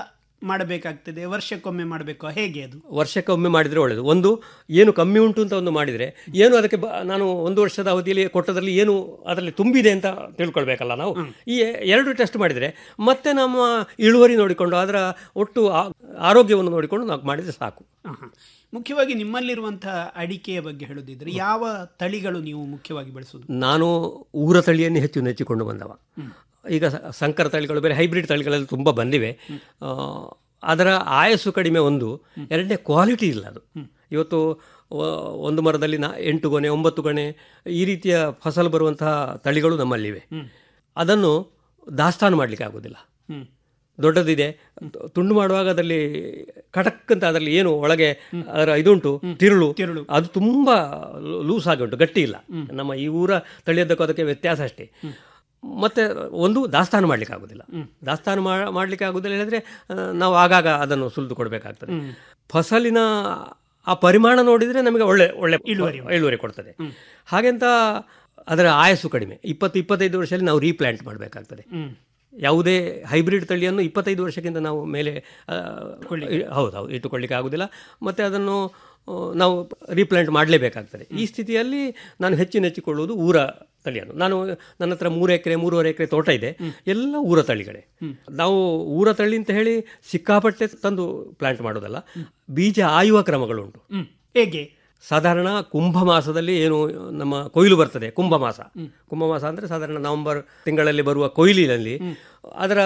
ಮಾಡಬೇಕಾಗ್ತದೆ ವರ್ಷಕ್ಕೊಮ್ಮೆ ಮಾಡಬೇಕು ಹೇಗೆ ಅದು ವರ್ಷಕ್ಕೊಮ್ಮೆ ಮಾಡಿದರೆ ಒಳ್ಳೆಯದು ಒಂದು ಏನು ಕಮ್ಮಿ ಉಂಟು ಅಂತ ಒಂದು ಮಾಡಿದರೆ ಏನು ಅದಕ್ಕೆ ಬ- ನಾನು ಒಂದು ವರ್ಷದ ಅವಧಿಯಲ್ಲಿ ಕೊಟ್ಟದಲ್ಲಿ ಏನು ಅದರಲ್ಲಿ ತುಂಬಿದೆ ಅಂತ ತಿಳ್ಕೊಳ್ಬೇಕಲ್ಲ ನಾವು ಈ ಎರಡು ಟೆಸ್ಟ್ ಮಾಡಿದರೆ ಮತ್ತೆ ನಮ್ಮ ಇಳುವರಿ ನೋಡಿಕೊಂಡು ಅದರ ಒಟ್ಟು ಆ- ಆರೋಗ್ಯವನ್ನು ನೋಡಿಕೊಂಡು ನಾವು ಮಾಡಿದರೆ ಸಾಕು ಆಹಾ. ಮುಖ್ಯವಾಗಿ ನಿಮ್ಮಲ್ಲಿರುವಂತಹ ಅಡಿಕೆಯ ಬಗ್ಗೆ ಹೇಳೋದಿದ್ರೆ ಯಾವ ತಳಿಗಳು ನೀವು ಮುಖ್ಯವಾಗಿ ಬೆಳೆಸೋದು ನಾನು ಊರ ತಳಿಯನ್ನು ಹೆಚ್ಚು ನೆಚ್ಚಿಕೊಂಡು ಬಂದವ ಈಗ ಸ- ಸಂಕರ ತಳಿಗಳು ಬೇರೆ ಹೈಬ್ರಿಡ್ ತಳಿಗಳೆಲ್ಲ ತುಂಬ ಬಂದಿವೆ ಆ, ಅದರ ಆಯಸ್ಸು ಕಡಿಮೆ ಒಂದು ಎರಡನೇ ಕ್ವಾಲಿಟಿ ಇಲ್ಲ ಅದು ಇವತ್ತು ವ- ಒಂದು ಮರದಲ್ಲಿ ನಾ ಎಂಟು ಗೊನೆ ಒಂಬತ್ತು ಗೊನೆ ಈ ರೀತಿಯ ಫಸಲು ಬರುವಂತಹ ತಳಿಗಳು ನಮ್ಮಲ್ಲಿವೆ ಅದನ್ನು ದಾಸ್ತಾನು ಮಾಡಲಿಕ್ಕೆ ಆಗೋದಿಲ್ಲ ಹ್ಮ್. ದೊಡ್ಡದಿದೆ ತುಂಡು ಮಾಡುವಾಗ ಅದರಲ್ಲಿ ಕಟಕ್ ಅಂತ ಅದರಲ್ಲಿ ಏನು ಒಳಗೆ ಅದರ ಇದುಂಟು ತಿರುಳು ಅದು ತುಂಬ ಲೂಸ್ ಆಗಿ ಉಂಟು ಗಟ್ಟಿ ಇಲ್ಲ ನಮ್ಮ ಈ ಊರ ತಳಿಯೋದಕ್ಕೂ ಅದಕ್ಕೆ ವ್ಯತ್ಯಾಸ ಅಷ್ಟೇ ಮತ್ತೆ ಒಂದು ದಾಸ್ತಾನು ಮಾಡಲಿಕ್ಕೆ ಆಗೋದಿಲ್ಲ ದಾಸ್ತಾನು ಮಾ- ಮಾಡ್ಲಿಕ್ಕೆ ಆಗೋದಿಲ್ಲ ಹೇಳಿದ್ರೆ ಆ, ನಾವು ಆಗಾಗ ಅದನ್ನು ಸುಲಿದು ಕೊಡಬೇಕಾಗ್ತದೆ ಫಸಲಿನ ಆ ಪರಿಮಾಣ ನೋಡಿದರೆ ನಮಗೆ ಒಳ್ಳೆ ಒಳ್ಳೆ ಇಳುವರಿ ಇಳುವರಿ ಕೊಡ್ತದೆ ಹಾಗೆಂತ ಅದರ ಆಯಸ್ಸು ಕಡಿಮೆ ಇಪ್ಪತ್ತು ಇಪ್ಪತ್ತೈದು ವರ್ಷದಲ್ಲಿ ನಾವು ರೀಪ್ಲಾಂಟ್ ಮಾಡಬೇಕಾಗ್ತದೆ ಹ್ಮ್. ಯಾವುದೇ ಹೈಬ್ರಿಡ್ ತಳಿಯನ್ನು ಇಪ್ಪತ್ತೈದು ವರ್ಷಕ್ಕಿಂತ ನಾವು ಮೇಲೆ ಆ, ಇ- ಹೌದು ಹೌದು ಇಟ್ಟುಕೊಳ್ಳಿಕ್ಕೆ ಆಗೋದಿಲ್ಲ ಮತ್ತು ಅದನ್ನು ಆ, ನಾವು ರೀಪ್ಲಾಂಟ್ ಮಾಡಲೇಬೇಕಾಗ್ತದೆ ಈ ಸ್ಥಿತಿಯಲ್ಲಿ ನಾನು ಹೆಚ್ಚು ನೆಚ್ಚಿಕೊಳ್ಳುವುದು ಊರ ತಳಿಯನ್ನು ನಾನು ನನ್ನ ಹತ್ರ ಮೂರು ಎಕರೆ ಮೂರುವರೆ ಎಕರೆ ತೋಟ ಇದೆ ಎಲ್ಲ ಊರ ತಳಿಗಳೇ ನಾವು ಊರ ತಳಿ ಅಂತ ಹೇಳಿ ಸಿಕ್ಕಾಪಟ್ಟೆ ತಂದು ಪ್ಲಾಂಟ್ ಮಾಡೋದಲ್ಲ ಬೀಜ ಆಯುವ ಕ್ರಮಗಳುಂಟು ಹ್ಮ್. ಹೇಗೆ ಸಾಧಾರಣ ಕುಂಭ ಮಾಸದಲ್ಲಿ ಏನು ನಮ್ಮ ಕೊಯ್ಲು ಬರ್ತದೆ ಕುಂಭ ಮಾಸ ಕುಂಭ ಮಾಸ ಅಂದರೆ ಸಾಧಾರಣ ನವೆಂಬರ್ ತಿಂಗಳಲ್ಲಿ ಬರುವ ಕೊಯ್ಲಿನಲ್ಲಿ ಅದರ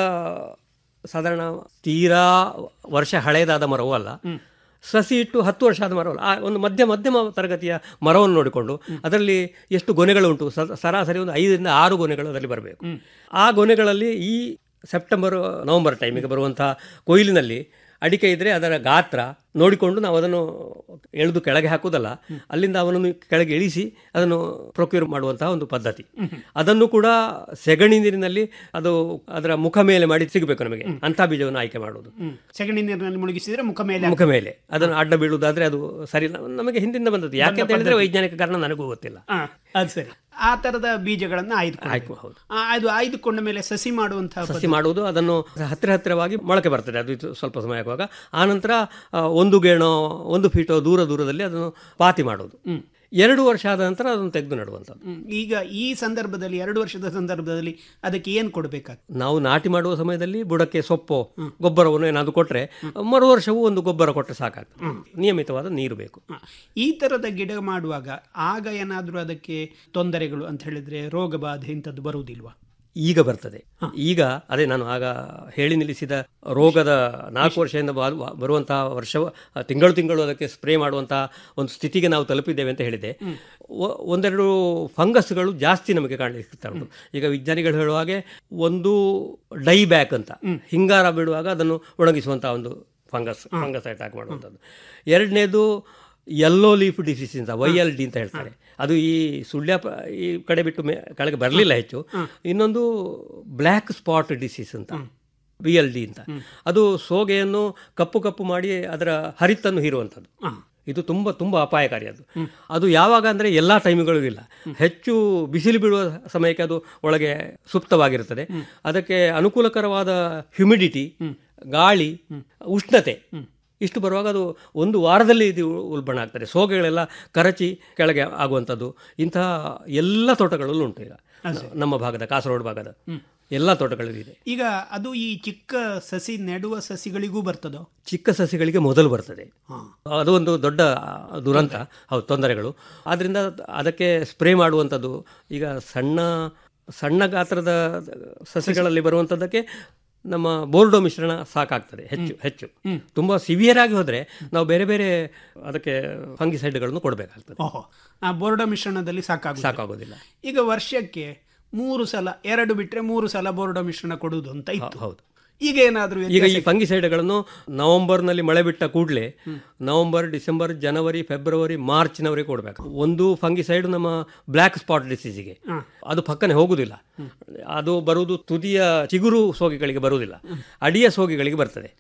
ಸಾಧಾರಣ ತೀರಾ ವರ್ಷ ಹಳೆಯದಾದ ಮರವೂ ಅಲ್ಲ ಸಸಿ ಇಟ್ಟು ಹತ್ತು ವರ್ಷ ಆದ ಮರವಲ್ಲ ಆ ಒಂದು ಮಧ್ಯ ಮಧ್ಯಮ ತರಗತಿಯ ಮರವನ್ನು ನೋಡಿಕೊಂಡು ಅದರಲ್ಲಿ ಎಷ್ಟು ಗೊನೆಗಳುಂಟು ಸ- ಸರಾಸರಿ ಒಂದು ಐದರಿಂದ ಆರು ಗೊನೆಗಳು ಅದರಲ್ಲಿ ಬರಬೇಕು ಆ ಗೊನೆಗಳಲ್ಲಿ ಈ ಸೆಪ್ಟೆಂಬರ್ ನವೆಂಬರ್ ಟೈಮಿಗೆ ಬರುವಂತಹ ಕೊಯ್ಲಿನಲ್ಲಿ ಅಡಿಕೆ ಇದ್ದರೆ ಅದರ ಗಾತ್ರ ನೋಡಿಕೊಂಡು ನಾವು ಅದನ್ನು ಎಳೆದು ಕೆಳಗೆ ಹಾಕುವುದಲ್ಲ ಅಲ್ಲಿಂದ ಅವನನ್ನು ಕೆಳಗೆ ಇಳಿಸಿ ಅದನ್ನು ಪ್ರೊಕ್ಯೂರ್ ಮಾಡುವಂತಹ ಒಂದು ಪದ್ಧತಿ ಅದನ್ನು ಕೂಡ ಸೆಗಣಿ ನೀರಿನಲ್ಲಿ ಅದು ಅದರ ಮುಖ ಮೇಲೆ ಮಾಡಿ ಸಿಗಬೇಕು ನಮಗೆ ಅಂಥ ಬೀಜವನ್ನು ಆಯ್ಕೆ ಮಾಡುವುದು ಹ್ಮ್. ಸಗಣಿ ನೀರಿನಲ್ಲಿ ಮುಳುಗಿಸಿದ್ರೆ ಮುಖ ಮೇಲೆ ಮುಖ ಮೇಲೆ ಅದನ್ನು ಅಡ್ಡ ಬೀಳುವುದಾದ್ರೆ ಅದು ಸರಿ ಇಲ್ಲ. ನಮಗೆ ಹಿಂದಿಂದ ಬಂದದ್ದು ಯಾಕೆ ಅಂತ ಹೇಳಿದ್ರೆ ವೈಜ್ಞಾನಿಕ ಕಾರಣ ನನಗೂ ಗೊತ್ತಿಲ್ಲ ಆ, ಅದು ಸರಿ ಆ ತರದ ಬೀಜಗಳನ್ನು ಆಯ್ದುಕೊಂಡು ಆಯ್ತು ಹೌದು ಅದು ಆಯ್ದುಕೊಂಡ ಮೇಲೆ ಸಸಿ ಮಾಡುವಂತಹ ಸಸಿ ಮಾಡುವುದು ಅದನ್ನು ಹತ್ತಿರ ಹತ್ತಿರವಾಗಿ ಮೊಳಕೆ ಬರ್ತದೆ ಅದು ಇದು ಸ್ವಲ್ಪ ಸಮಯ ಆಗುವಾಗ ಆನಂತರ ಆ, ಒಂದು ಗೇಣೋ ಒಂದು ಫೀಟೋ ದೂರ ದೂರದಲ್ಲಿ ಅದನ್ನು ಪಾತಿ ಮಾಡೋದು ಎರಡು ವರ್ಷ ಆದ ನಂತರ ಅದನ್ನು ತೆಗೆದು ನಡುವಂಥದ್ದು ಹ್ಮ್. ಈಗ ಈ ಸಂದರ್ಭದಲ್ಲಿ ಎರಡು ವರ್ಷದ ಸಂದರ್ಭದಲ್ಲಿ ಅದಕ್ಕೆ ಏನು ಕೊಡಬೇಕಾಗ್ತದೆ ನಾವು ನಾಟಿ ಮಾಡುವ ಸಮಯದಲ್ಲಿ ಬುಡಕ್ಕೆ ಸೊಪ್ಪು ಗೊಬ್ಬರವನ್ನು ಏನಾದರೂ ಕೊಟ್ಟರೆ ಮರು ವರ್ಷವೂ ಒಂದು ಗೊಬ್ಬರ ಕೊಟ್ಟರೆ ಸಾಕಾಗ್ತದೆ ನಿಯಮಿತವಾದ ನೀರು ಬೇಕು ಈ ತರದ ಗಿಡ ಮಾಡುವಾಗ ಆಗ ಏನಾದರೂ ಅದಕ್ಕೆ ತೊಂದರೆಗಳು ಅಂತ ಹೇಳಿದ್ರೆ ರೋಗ ಬಾಧೆ ಇಂಥದ್ದು ಬರುವುದಿಲ್ವಾ ಈಗ ಬರ್ತದೆ ಈಗ ಅದೇ ನಾನು ಆಗ ಹೇಳಿ ನಿಲ್ಲಿಸಿದ ರೋಗದ ನಾಲ್ಕು ವರ್ಷದಿಂದ ಬಾ- ಬರುವಂತಹ ವರ್ಷ ತಿಂಗಳು ತಿಂಗಳು ಅದಕ್ಕೆ ಸ್ಪ್ರೇ ಮಾಡುವಂತಹ ಒಂದು ಸ್ಥಿತಿಗೆ ನಾವು ತಲುಪಿದ್ದೇವೆ ಅಂತ ಹೇಳಿದೆ ಒ- ಒಂದೆರಡು ಫಂಗಸ್ಗಳು ಜಾಸ್ತಿ ನಮಗೆ ಕಾಣಲಿಕ್ಕೆ ಸಿಗ್ತಾ ಉಂಟು ಈಗ ವಿಜ್ಞಾನಿಗಳು ಹೇಳುವ ಹಾಗೆ ಒಂದು ಡೈ ಬ್ಯಾಕ್ ಅಂತ ಹಿಂಗಾರ ಬಿಡುವಾಗ ಅದನ್ನು ಒಣಗಿಸುವಂತಹ ಒಂದು ಫಂಗಸ್ ಫಂಗಸ್ ಅಟ್ಯಾಕ್ ಮಾಡುವಂಥದ್ದು ಎರಡನೇದು ಯೆಲ್ಲೋ ಲೀಫ್ ಡಿಸೀಸ್ ಅಂತ ವೈ ಎಲ್ ಡಿ ಅಂತ ಹೇಳ್ತಾರೆ ಅದು ಈ ಸುಳ್ಯ ಪ- ಈ ಕಡೆ ಬಿಟ್ಟು ಮೇ ಕೆಳಗೆ ಬರಲಿಲ್ಲ ಹೆಚ್ಚು ಇನ್ನೊಂದು ಬ್ಲ್ಯಾಕ್ ಸ್ಪಾಟ್ ಡಿಸೀಸ್ ಅಂತ ಬಿ ಎಲ್ ಡಿ ಅಂತ ಅದು ಸೋಗೆಯನ್ನು ಕಪ್ಪು ಕಪ್ಪು ಮಾಡಿ ಅದರ ಹರಿತನ್ನು ಹೀರುವಂಥದ್ದು ಇದು ತುಂಬ ತುಂಬ ಅಪಾಯಕಾರಿ ಅದು ಅದು ಯಾವಾಗ ಅಂದರೆ ಎಲ್ಲ ಟೈಮ್ಗಳಿಗೂ ಇಲ್ಲ ಹೆಚ್ಚು ಬಿಸಿಲು ಬೀಳುವ ಸಮಯಕ್ಕೆ ಅದು ಒಳಗೆ ಸುಪ್ತವಾಗಿರುತ್ತದೆ ಅದಕ್ಕೆ ಅನುಕೂಲಕರವಾದ ಹ್ಯುಮಿಡಿಟಿ ಗಾಳಿ ಉಷ್ಣತೆ ಇಷ್ಟು ಬರುವಾಗ ಅದು ಒಂದು ವಾರದಲ್ಲಿ ಇದು ಉಲ್ಬಣ ಆಗ್ತದೆ ಸೋಗೆಗಳೆಲ್ಲ ಕರಚಿ ಕೆಳಗೆ ಆಗುವಂಥದ್ದು ಇಂತಹ ಎಲ್ಲ ತೋಟಗಳಲ್ಲೂ ಉಂಟು ಈಗ ನಮ್ಮ ಭಾಗದ ಕಾಸರಗೋಡು ಭಾಗದ ಎಲ್ಲ ತೋಟಗಳಲ್ಲಿ ಇದೆ ಈಗ ಅದು ಈ ಚಿಕ್ಕ ಸಸಿ ನೆಡುವ ಸಸಿಗಳಿಗೂ ಬರ್ತದೋ ಚಿಕ್ಕ ಸಸಿಗಳಿಗೆ ಮೊದಲು ಬರ್ತದೆ ಅದು ಒಂದು ದೊಡ್ಡ ದುರಂತ ಹೌದು ತೊಂದರೆಗಳು ಆದ್ದರಿಂದ ಅದಕ್ಕೆ ಸ್ಪ್ರೇ ಮಾಡುವಂಥದ್ದು ಈಗ ಸಣ್ಣ ಸಣ್ಣ ಗಾತ್ರದ ಸಸಿಗಳಲ್ಲಿ ಬರುವಂಥದ್ದಕ್ಕೆ ನಮ್ಮ ಬೋರ್ಡೋ ಮಿಶ್ರಣ ಸಾಕಾಗ್ತದೆ ಹೆಚ್ಚು ಹೆಚ್ಚು ತುಂಬ ಸಿವಿಯರ್ ಆಗಿ ಹೋದರೆ ನಾವು ಬೇರೆ ಬೇರೆ ಅದಕ್ಕೆ ಫಂಗಿಸೈಡ್ಗಳನ್ನು ಕೊಡಬೇಕಾಗ್ತದೆ ಓಹೋ ಆ ಬೋರ್ಡ ಮಿಶ್ರಣದಲ್ಲಿ ಸಾಕಾಗ ಸಾಕಾಗೋದಿಲ್ಲ ಈಗ ವರ್ಷಕ್ಕೆ ಮೂರು ಸಲ ಎರಡು ಬಿಟ್ರೆ ಮೂರು ಸಲ ಬೋರ್ಡ ಮಿಶ್ರಣ ಕೊಡುವುದು ಅಂತ ಇತ್ತು ಹೌದು ಈಗ ಏನಾದರೂ ಈಗ ಈ ಫಂಗಿಸೈಡ್ಗಳನ್ನು ನವೆಂಬರ್ನಲ್ಲಿ ಮಳೆ ಬಿಟ್ಟ ಕೂಡಲೇ ನವೆಂಬರ್ ಡಿಸೆಂಬರ್ ಜನವರಿ ಫೆಬ್ರವರಿ ಮಾರ್ಚ್ನವರೆಗೆ ಕೊಡಬೇಕು ಒಂದು ಫಂಗಿಸೈಡ್ ನಮ್ಮ ಬ್ಲ್ಯಾಕ್ ಸ್ಪಾಟ್ ಡಿಸೀಸಿಗೆ ಅದು ಪಕ್ಕನೆ ಹೋಗುದಿಲ್ಲ ಅದು ಬರುವುದು ತುದಿಯ ಚಿಗುರು ಸೋಗೆಗಳಿಗೆ ಬರುವುದಿಲ್ಲ ಅಡಿಯ ಸೋಗೆಗಳಿಗೆ ಬರ್ತದೆ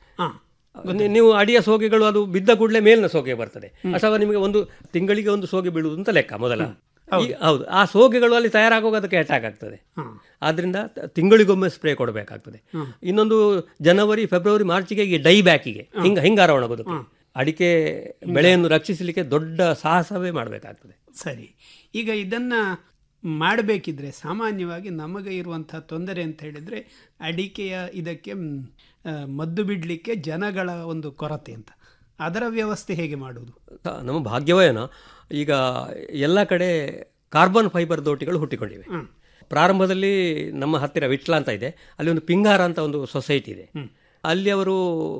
ನಿ- ನೀವು ಅಡಿಯ ಸೋಗೆಗಳು ಅದು ಬಿದ್ದ ಕೂಡಲೇ ಮೇಲಿನ ಸೋಗೆ ಬರ್ತದೆ ಅಥವಾ ನಿಮಗೆ ಒಂದು ತಿಂಗಳಿಗೆ ಒಂದು ಸೋಗೆ ಬೀಳುವುದು ಅಂತ ಲೆಕ್ಕ ಮೊದಲ ಈ- ಹೌದು ಆ ಸೋಗೆಗಳು ಅಲ್ಲಿ ತಯಾರಾಗುವಾಗ ಅದಕ್ಕೆ ಅಟ್ಯಾಕ್ ಆಗ್ತದೆ ಆದ್ರಿಂದ ತ- ತಿಂಗಳಿಗೊಮ್ಮೆ ಸ್ಪ್ರೇ ಕೊಡಬೇಕಾಗ್ತದೆ ಇನ್ನೊಂದು ಜನವರಿ ಫೆಬ್ರವರಿ ಮಾರ್ಚ್ಗೆ ಈ ಡೈ ಬ್ಯಾಕಿಗೆ ಹಿಂಗ ಹಿಂಗಾರ ಒಣಗೋದಕ್ಕೆ ಅಡಿಕೆ ಬೆಳೆಯನ್ನು ರಕ್ಷಿಸಲಿಕ್ಕೆ ದೊಡ್ಡ ಸಾಹಸವೇ ಮಾಡಬೇಕಾಗ್ತದೆ ಸರಿ ಈಗ ಇದನ್ನ ಮಾಡಬೇಕಿದ್ರೆ ಸಾಮಾನ್ಯವಾಗಿ ನಮಗೆ ಇರುವಂಥ ತೊಂದರೆ ಅಂತ ಹೇಳಿದರೆ ಅಡಿಕೆಯ ಇದಕ್ಕೆ ಮ್, ಆ, ಮದ್ದು ಬಿಡಲಿಕ್ಕೆ ಜನಗಳ ಒಂದು ಕೊರತೆ ಅಂತ ಅದರ ವ್ಯವಸ್ಥೆ ಹೇಗೆ ಮಾಡುವುದು ತ- ನಮ್ಮ ಭಾಗ್ಯವೇನೋ ಈಗ ಎಲ್ಲ ಕಡೆ ಕಾರ್ಬನ್ ಫೈಬರ್ ದೋಟಿಗಳು ಹುಟ್ಟಿಕೊಂಡಿವೆ ಪ್ರಾರಂಭದಲ್ಲಿ ನಮ್ಮ ಹತ್ತಿರ ವಿಟ್ಲ ಅಂತ ಇದೆ ಅಲ್ಲಿ ಒಂದು ಪಿಂಗಾರ ಅಂತ ಒಂದು ಸೊಸೈಟಿ ಇದೆ ಅಲ್ಲಿ ಅವರು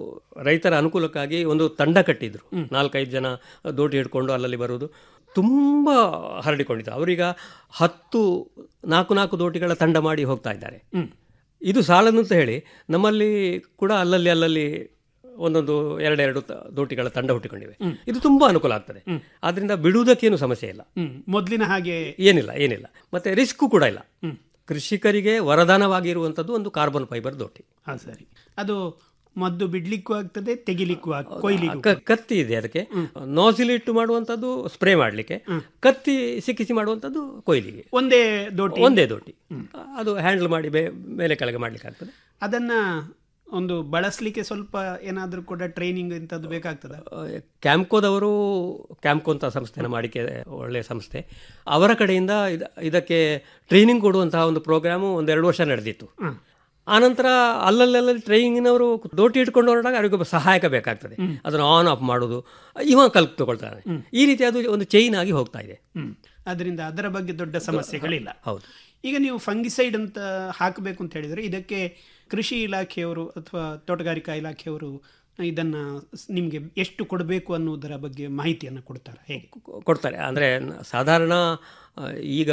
ರೈತರ ಅನುಕೂಲಕ್ಕಾಗಿ ಒಂದು ತಂಡ ಕಟ್ಟಿದ್ರು ನಾಲ್ಕೈದು ಜನ ದೋಟಿ ಹಿಡ್ಕೊಂಡು ಅಲ್ಲಲ್ಲಿ ಬರುವುದು ತುಂಬ ಹರಡಿಕೊಂಡಿತ್ತು ಅವರೀಗ ಹತ್ತು ನಾಲ್ಕು ನಾಲ್ಕು ದೋಟಿಗಳ ತಂಡ ಮಾಡಿ ಹೋಗ್ತಾ ಇದ್ದಾರೆ ಇದು ಸಾಲದು ಅಂತ ಹೇಳಿ ನಮ್ಮಲ್ಲಿ ಕೂಡ ಅಲ್ಲಲ್ಲಿ ಅಲ್ಲಲ್ಲಿ ಒಂದೊಂದು ಎರಡೆರಡು ತ- ದೋಟಿಗಳ ತಂಡ ಹುಟ್ಟಿಕೊಂಡಿವೆ ಇದು ತುಂಬಾ ಅನುಕೂಲ ಆಗ್ತದೆ ಆದ್ರಿಂದ ಬಿಡುವುದಕ್ಕೇನು ಸಮಸ್ಯೆ ಇಲ್ಲ ಹ್ಮ್ ಮೊದಲಿನ ಹಾಗೆ ಏನಿಲ್ಲ ಏನಿಲ್ಲ ಮತ್ತೆ ರಿಸ್ಕ್ ಕೂಡ ಇಲ್ಲ ಕೃಷಿಕರಿಗೆ ವರದಾನವಾಗಿರುವಂಥದ್ದು ಒಂದು ಕಾರ್ಬನ್ ಫೈಬರ್ ದೋಟಿ ಹಾ ಸರಿ ಅದು ಮದ್ದು ಬಿಡ್ಲಿಕ್ಕೂ ಆಗ್ತದೆ ತೆಗಿಲಿಕ್ಕೂ ಆಗ್ ಕೊಯ್ಲಿಕ್ಕೂ ಕ- ಕತ್ತಿ ಇದೆ ಅದಕ್ಕೆ ನೋಸಿಲ್ ಇಟ್ಟು ಮಾಡುವಂಥದ್ದು ಸ್ಪ್ರೇ ಮಾಡಲಿಕ್ಕೆ ಕತ್ತಿ ಸಿಕ್ಕಿಸಿ ಮಾಡುವಂಥದ್ದು ಕೊಯ್ಲಿಗೆ ಒಂದೇ ದೋಟಿ ಒಂದೇ ದೋಟಿ ಅದು ಹ್ಯಾಂಡಲ್ ಮಾಡಿ ಬೇ- ಮೇಲೆ ಕೆಳಗೆ ಮಾಡ್ಲಿಕ್ಕೆ ಆಗ್ತದೆ ಅದನ್ನ ಒಂದು ಬಳಸಲಿಕ್ಕೆ ಸ್ವಲ್ಪ ಏನಾದರೂ ಕೂಡ ಟ್ರೈನಿಂಗ್ ಇಂಥದ್ದು ಬೇಕಾಗ್ತದ ಕ್ಯಾಂಪ್ಕೋದವರು ಕ್ಯಾಂಪ್ಕೋ ಅಂತ ಸಂಸ್ಥೆನ ಮಾಡಿಕೆ ಒಳ್ಳೆಯ ಸಂಸ್ಥೆ ಅವರ ಕಡೆಯಿಂದ ಇದ- ಇದಕ್ಕೆ ಟ್ರೈನಿಂಗ್ ಕೊಡುವಂತಹ ಒಂದು ಪ್ರೋಗ್ರಾಮು ಒಂದೆರಡು ವರ್ಷ ನಡೆದಿತ್ತು ಆನಂತರ ಅಲ್ಲಲ್ಲಲ್ಲಿ ಟ್ರೈನಿಂಗ್ನವರು ದೋಟಿ ಇಟ್ಕೊಂಡು ಹೊರಟಾಗ ಅವರಿಗೊಬ್ಬ ಸಹಾಯಕ ಬೇಕಾಗ್ತದೆ ಅದನ್ನು ಆನ್ ಆಫ್ ಮಾಡೋದು ಇವ ಕಲ್ಪ್ ತಗೊಳ್ತಾನೆ ಈ ರೀತಿ ಅದು ಒಂದು ಚೈನ್ ಆಗಿ ಹೋಗ್ತಾ ಇದೆ ಹ್ಮ್ ಅದರಿಂದ ಅದರ ಬಗ್ಗೆ ದೊಡ್ಡ ಸಮಸ್ಯೆಗಳಿಲ್ಲ ಹೌದು ಈಗ ನೀವು ಫಂಗಿಸೈಡ್ ಅಂತ ಹಾಕಬೇಕು ಅಂತ ಹೇಳಿದರೆ ಇದಕ್ಕೆ ಕೃಷಿ ಇಲಾಖೆಯವರು ಅಥವಾ ತೋಟಗಾರಿಕಾ ಇಲಾಖೆಯವರು ಇದನ್ನ ಸ್- ನಿಮ್ಗೆ ಎಷ್ಟು ಕೊಡಬೇಕು ಅನ್ನುವುದರ ಬಗ್ಗೆ ಮಾಹಿತಿಯನ್ನು ಕೊಡ್ತಾರೆ ಹೇಗೆ ಕೊಡ್ತಾರೆ ಅಂದರೆ ಸಾಧಾರಣ ಆ, ಈಗ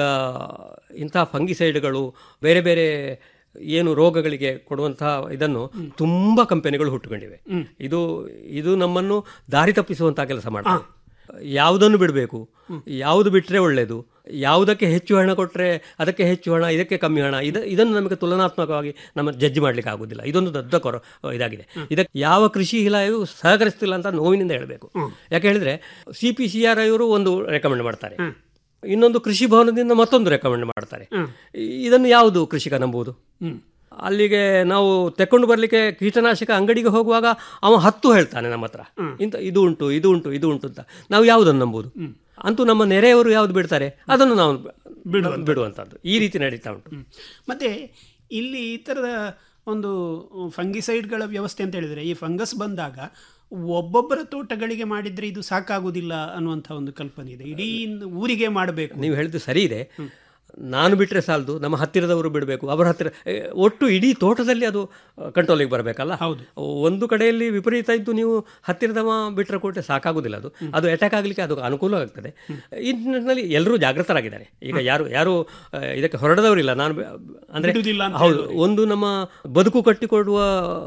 ಇಂಥ ಫಂಗಿಸೈಡ್ಗಳು ಬೇರೆ ಬೇರೆ ಏನು ರೋಗಗಳಿಗೆ ಕೊಡುವಂತಹ ಇದನ್ನು ತುಂಬ ಕಂಪನಿಗಳು ಹುಟ್ಟುಕೊಂಡಿವೆ ಇದು ಇದು ನಮ್ಮನ್ನು ದಾರಿ ತಪ್ಪಿಸುವಂತಹ ಕೆಲಸ ಮಾಡ್ತದೆ ಯಾವುದನ್ನು ಬಿಡಬೇಕು ಯಾವುದು ಬಿಟ್ಟರೆ ಒಳ್ಳೆಯದು ಯಾವುದಕ್ಕೆ ಹೆಚ್ಚು ಹಣ ಕೊಟ್ಟರೆ ಅದಕ್ಕೆ ಹೆಚ್ಚು ಹಣ ಇದಕ್ಕೆ ಕಮ್ಮಿ ಹಣ ಇದು ಇದನ್ನು ನಮಗೆ ತುಲನಾತ್ಮಕವಾಗಿ ನಮ್ಮ ಜಡ್ಜ್ ಮಾಡಲಿಕ್ಕೆ ಆಗೋದಿಲ್ಲ ಇದೊಂದು ದೊಡ್ಡ ಕೊರ ಇದಾಗಿದೆ ಇದಕ್ಕೆ ಯಾವ ಕೃಷಿ ಇಲಾಖೆಯು ಸಹಕರಿಸ್ತಿಲ್ಲ ಅಂತ ನೋವಿನಿಂದ ಹೇಳಬೇಕು ಯಾಕೆ ಹೇಳಿದ್ರೆ ಸಿ ಪಿ ಸಿ ಆರ್ ಇವರು ಒಂದು ರೆಕಮೆಂಡ್ ಮಾಡ್ತಾರೆ ಇನ್ನೊಂದು ಕೃಷಿ ಭವನದಿಂದ ಮತ್ತೊಂದು ರೆಕಮೆಂಡ್ ಮಾಡ್ತಾರೆ ಇದನ್ನು ಯಾವುದು ಕೃಷಿಕ ನಂಬುವುದು ಅಲ್ಲಿಗೆ ನಾವು ತೆಕ್ಕೊಂಡು ಬರಲಿಕ್ಕೆ ಕೀಟನಾಶಕ ಅಂಗಡಿಗೆ ಹೋಗುವಾಗ ಅವ ಹತ್ತು ಹೇಳ್ತಾನೆ ನಮ್ಮ ಹತ್ರ ಇಂಥ ಇದು ಉಂಟು ಇದು ಉಂಟು ಇದು ಉಂಟು ಅಂತ ನಾವು ಯಾವುದನ್ನು ನಂಬುದು ಅಂತೂ ನಮ್ಮ ನೆರೆಯವರು ಯಾವುದು ಬಿಡ್ತಾರೆ ಅದನ್ನು ನಾವು ಬಿಡುವಂಥದ್ದು ಈ ರೀತಿ ನಡೀತಾ ಉಂಟು ಮತ್ತೆ ಇಲ್ಲಿ ಈ ಥರದ ಒಂದು ಫಂಗಿಸೈಡ್ಗಳ ವ್ಯವಸ್ಥೆ ಅಂತ ಹೇಳಿದರೆ ಈ ಫಂಗಸ್ ಬಂದಾಗ ಒಬ್ಬೊಬ್ಬರ ತೋಟಗಳಿಗೆ ಮಾಡಿದ್ರೆ ಇದು ಸಾಕಾಗುವುದಿಲ್ಲ ಅನ್ನುವಂಥ ಒಂದು ಕಲ್ಪನೆ ಇದೆ ಇಡೀ ಊರಿಗೆ ಮಾಡಬೇಕು ನೀವು ಹೇಳಿದ್ದು ಸರಿ ಇದೆ ನಾನು ಬಿಟ್ಟರೆ ಸಾಲದು ನಮ್ಮ ಹತ್ತಿರದವರು ಬಿಡಬೇಕು ಅವರ ಹತ್ತಿರ ಏ, ಒಟ್ಟು ಇಡೀ ತೋಟದಲ್ಲಿ ಅದು ಕಂಟ್ರೋಲಿಗೆ ಬರಬೇಕಲ್ಲ ಹೌದು ಒಂದು ಕಡೆಯಲ್ಲಿ ವಿಪರೀತ ಇದ್ದು ನೀವು ಹತ್ತಿರದವ ಬಿಟ್ಟರೆ ಕೊಟ್ಟರೆ ಸಾಕಾಗುದಿಲ್ಲ ಅದು ಅದು ಅಟ್ಯಾಕ್ ಆಗಲಿಕ್ಕೆ ಅದು ಅನುಕೂಲ ಆಗ್ತದೆ ಈ ನಿಟ್ಟಿನಲ್ಲಿ ಎಲ್ಲರೂ ಜಾಗೃತರಾಗಿದ್ದಾರೆ ಈಗ ಯಾರು ಯಾರು ಆ, ಇದಕ್ಕೆ ಹೊರಡದವರಿಲ್ಲ ನಾನು ಬೆ- ಅಂದ್ರೆ ಬಿಡುವುದಿಲ್ಲ ಅಂತ ಹೌದು ಒಂದು ನಮ್ಮ ಬದುಕು ಕಟ್ಟಿಕೊಡುವ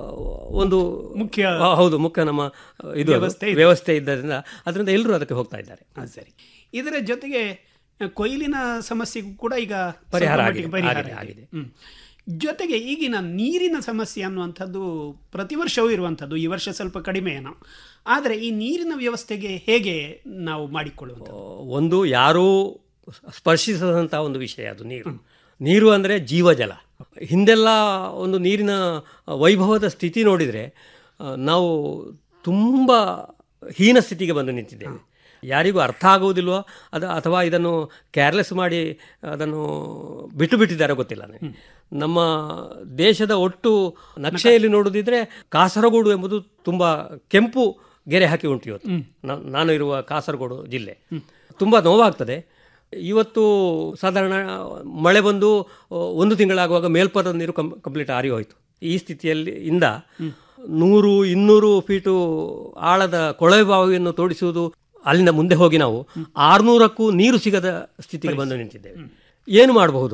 ಒಂದು ಮುಖ್ಯ ಹೌದು ಮುಖ್ಯ ನಮ್ಮ ಇದು ಅದು, ವ್ಯವಸ್ಥೆ ಇದೆ. ವ್ಯವಸ್ಥೆ ಇದ್ದರಿಂದ ಅದರಿಂದ ಎಲ್ಲರೂ ಅದಕ್ಕೆ ಹೋಗ್ತಾ ಇದ್ದಾರೆ ಹಾ, ಸರಿ ಇದರ ಜೊತೆಗೆ ಆ, ಕೊಯ್ಲಿನ ಸಮಸ್ಯೆಗೂ ಕೂಡ ಈಗ ಸ್ವಲ್ಪ ಪರಿಹಾರ ಮಟ್ಟಿಗೆ ಆಗಿದೆ, ಪರಿಹಾರ ಆಗಿದೆ, ಆಗಿದೆ ಹ್ಮ್. ಜೊತೆಗೆ ಈಗಿನ ನೀರಿನ ಸಮಸ್ಯೆ ಅನ್ನುವಂಥದ್ದು ಪ್ರತಿ ವರ್ಷವೂ ಇರುವಂಥದ್ದು ಈ ವರ್ಷ ಸ್ವಲ್ಪ ಕಡಿಮೆ ಏನೋ ಆದರೆ ಈ ನೀರಿನ ವ್ಯವಸ್ಥೆಗೆ ಹೇಗೆ ನಾವು ಮಾಡಿಕೊಳ್ಳುವಂಥದ್ದು ಒಂದು ಯಾರೂ ಸ್ಪರ್ಶಿಸದಂಥ ಒಂದು ವಿಷಯ ಅದು ನೀರು ನೀರು ಅಂದರೆ ಜೀವಜಲ ಹಿಂದೆಲ್ಲ ಒಂದು ನೀರಿನ ವೈಭವದ ಸ್ಥಿತಿ ನೋಡಿದರೆ ಆ, ನಾವು ತುಂಬ ಹೀನ ಸ್ಥಿತಿಗೆ ಬಂದು ನಿಂತಿದ್ದೇವೆ ಯಾರಿಗೂ ಅರ್ಥ ಆಗುವುದಿಲ್ವೋ ಅದು ಅಥವಾ ಇದನ್ನು ಕೇರ್ಲೆಸ್ ಮಾಡಿ ಅದನ್ನು ಬಿಟ್ಟು ಬಿಟ್ಟಿದ್ದಾರೆ ಗೊತ್ತಿಲ್ಲ ನನಗೆ ನಮ್ಮ ದೇಶದ ಒಟ್ಟು ನಕ್ಷೆಯಲ್ಲಿ ನೋಡುದಿದ್ರೆ ಕಾಸರಗೋಡು ಎಂಬುದು ತುಂಬ ಕೆಂಪು ಗೆರೆ ಹಾಕಿ ಉಂಟು ಇವತ್ತು ನಾ- ನಾನು ಇರುವ ಕಾಸರಗೋಡು ಜಿಲ್ಲೆ ತುಂಬ ನೋವಾಗ್ತದೆ ಇವತ್ತು ಸಾಧಾರಣ ಮಳೆ ಬಂದು ಒಂದು ತಿಂಗಳಾಗುವಾಗ ಮೇಲ್ಪದ ನೀರು ಕಂ ಕಂಪ್ಲೀಟ್ ಆರಿ ಹೋಯಿತು ಈ ಸ್ಥಿತಿಯಲ್ಲಿ ಇಂದ ನೂರು ಇನ್ನೂರು ಫೀಟು ಆಳದ ಕೊಳವೆ ಬಾವಿಯನ್ನು ತೋಡಿಸುವುದು ಅಲ್ಲಿಂದ ಮುಂದೆ ಹೋಗಿ ನಾವು ಆರುನೂರಕ್ಕೂ ನೀರು ಸಿಗದ ಸ್ಥಿತಿಗೆ ಬಂದು ನಿಂತಿದ್ದೇವೆ ಏನು ಮಾಡಬಹುದು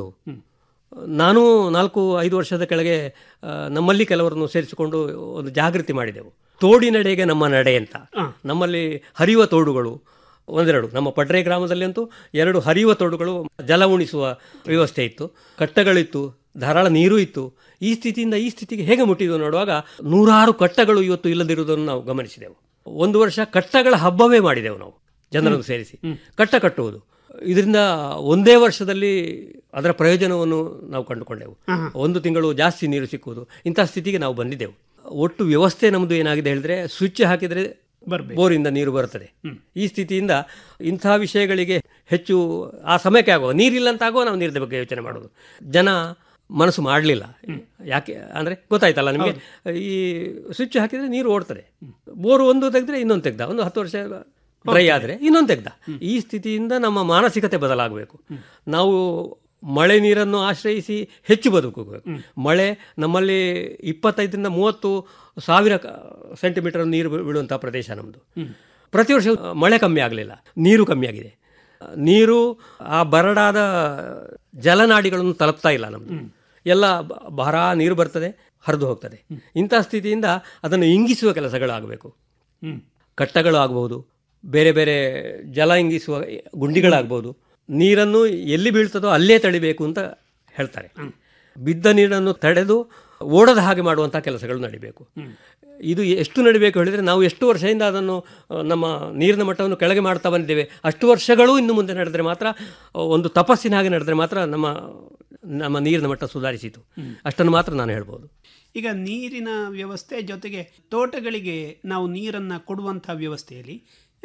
ನಾನು ನಾಲ್ಕು ಐದು ವರ್ಷದ ಕೆಳಗೆ ಆ, ನಮ್ಮಲ್ಲಿ ಕೆಲವರನ್ನು ಸೇರಿಸಿಕೊಂಡು ಒಂದು ಜಾಗೃತಿ ಮಾಡಿದೆವು ತೋಡಿನಡೆಗೆ ನಮ್ಮ ನಡೆ ಅಂತ ನಮ್ಮಲ್ಲಿ ಹರಿಯುವ ತೋಡುಗಳು ಒಂದೆರಡು ನಮ್ಮ ಪಡ್ರೆ ಗ್ರಾಮದಲ್ಲಿ ಅಂತೂ ಎರಡು ಹರಿಯುವ ತೋಡುಗಳು ಜಲ ಉಣಿಸುವ ವ್ಯವಸ್ಥೆ ಇತ್ತು ಕಟ್ಟಗಳಿತ್ತು ಧಾರಾಳ ನೀರು ಇತ್ತು ಈ ಸ್ಥಿತಿಯಿಂದ ಈ ಸ್ಥಿತಿಗೆ ಹೇಗೆ ಮುಟ್ಟಿದ್ವು ನೋಡುವಾಗ ನೂರಾರು ಕಟ್ಟಗಳು ಇವತ್ತು ಇಲ್ಲದಿರುವುದನ್ನು ನಾವು ಗಮನಿಸಿದೆವು ಒಂದು ವರ್ಷ ಕಟ್ಟಗಳ ಹಬ್ಬವೇ ಮಾಡಿದೆವು ನಾವು ಜನರನ್ನು ಸೇರಿಸಿ ಕಟ್ಟ ಕಟ್ಟುವುದು ಇದರಿಂದ ಒಂದೇ ವರ್ಷದಲ್ಲಿ ಅದರ ಪ್ರಯೋಜನವನ್ನು ನಾವು ಕಂಡುಕೊಂಡೆವು ಆಹಾ. ಒಂದು ತಿಂಗಳು ಜಾಸ್ತಿ ನೀರು ಸಿಕ್ಕುವುದು ಇಂಥ ಸ್ಥಿತಿಗೆ ನಾವು ಬಂದಿದ್ದೆವು ಒಟ್ಟು ವ್ಯವಸ್ಥೆ ನಮ್ಮದು ಏನಾಗಿದೆ ಹೇಳಿದ್ರೆ ಸ್ವಿಚ್ ಹಾಕಿದರೆ ಬರ್ಬೇಕು. ಬೋರಿಂದ ನೀರು ಬರುತ್ತದೆ ಈ ಸ್ಥಿತಿಯಿಂದ ಇಂಥ ವಿಷಯಗಳಿಗೆ ಹೆಚ್ಚು ಆ ಸಮಯಕ್ಕೆ ಆಗುವ ನೀರಿಲ್ಲ ಅಂತ ಆಗುವ ನಾವು ನೀರಿನ ಬಗ್ಗೆ ಯೋಚನೆ ಮಾಡೋದು ಜನ ಮನಸ್ಸು ಮಾಡಲಿಲ್ಲ ಯಾಕೆ ಅಂದರೆ ಗೊತ್ತಾಯ್ತಲ್ಲ ನಿಮಗೆ ಈ ಸ್ವಿಚ್ ಹಾಕಿದರೆ ನೀರು ಓಡ್ತದೆ ಬೋರು ಒಂದು ತೆಗೆದ್ರೆ ಇನ್ನೊಂದು ತೆಗ್ದ ಒಂದು ಹತ್ತು ವರ್ಷ ಡ್ರೈ ಆದರೆ ಇನ್ನೊಂದು ತೆಗ್ದ ಈ ಸ್ಥಿತಿಯಿಂದ ನಮ್ಮ ಮಾನಸಿಕತೆ ಬದಲಾಗಬೇಕು ನಾವು ಮಳೆ ನೀರನ್ನು ಆಶ್ರಯಿಸಿ ಹೆಚ್ಚು ಬದುಕಬೇಕು ಮಳೆ ನಮ್ಮಲ್ಲಿ ಇಪ್ಪತ್ತೈದರಿಂದ ಮೂವತ್ತು ಸಾವಿರ ಕ- ಸೆಂಟಿಮೀಟರ್ ನೀರು ಬೀ- ಬೀಳುವಂಥ ಪ್ರದೇಶ ನಮ್ಮದು ಪ್ರತಿ ವರ್ಷ ಮಳೆ ಕಮ್ಮಿ ಆಗಲಿಲ್ಲ ನೀರು ಕಮ್ಮಿ ಆಗಿದೆ ನೀರು ಆ ಬರಡಾದ ಜಲನಾಡಿಗಳನ್ನು ತಲುಪ್ತಾ ಇಲ್ಲ ನಮ್ಮದು ಎಲ್ಲ ಬ- ಬಹರ ನೀರು ಬರ್ತದೆ ಹರಿದು ಹೋಗ್ತದೆ ಇಂಥ ಸ್ಥಿತಿಯಿಂದ ಅದನ್ನು ಇಂಗಿಸುವ ಕೆಲಸಗಳಾಗಬೇಕು ಹ್ಮ್. ಕಟ್ಟಗಳು ಆಗಬಹುದು ಬೇರೆ ಬೇರೆ ಜಲ ಇಂಗಿಸುವ ಗುಂಡಿಗಳಾಗ್ಬೋದು ನೀರನ್ನು ಎಲ್ಲಿ ಬೀಳ್ತದೋ ಅಲ್ಲೇ ತಡಿಬೇಕು ಅಂತ ಹೇಳ್ತಾರೆ ಬಿದ್ದ ನೀರನ್ನು ತಡೆದು ಓಡದ ಹಾಗೆ ಮಾಡುವಂಥ ಕೆಲಸಗಳು ನಡಿಬೇಕು ಇದು ಎಷ್ಟು ನಡಿಬೇಕು ಹೇಳಿದರೆ ನಾವು ಎಷ್ಟು ವರ್ಷದಿಂದ ಅದನ್ನು ಆ, ನಮ್ಮ ನೀರಿನ ಮಟ್ಟವನ್ನು ಕೆಳಗೆ ಮಾಡ್ತಾ ಬಂದಿದ್ದೇವೆ ಅಷ್ಟು ವರ್ಷಗಳು ಇನ್ನು ಮುಂದೆ ನಡೆದರೆ ಮಾತ್ರ ಆ, ಒಂದು ತಪಸ್ಸಿನ ಹಾಗೆ ನಡೆದರೆ ಮಾತ್ರ ನಮ್ಮ ನಮ್ಮ ನೀರಿನ ಮಟ್ಟ ಸುಧಾರಿಸಿತು ಅಷ್ಟನ್ನು ಮಾತ್ರ ನಾನು ಹೇಳ್ಬೋದು ಈಗ ನೀರಿನ ವ್ಯವಸ್ಥೆ ಜೊತೆಗೆ ತೋಟಗಳಿಗೆ ನಾವು ನೀರನ್ನು ಕೊಡುವಂಥ ವ್ಯವಸ್ಥೆಯಲ್ಲಿ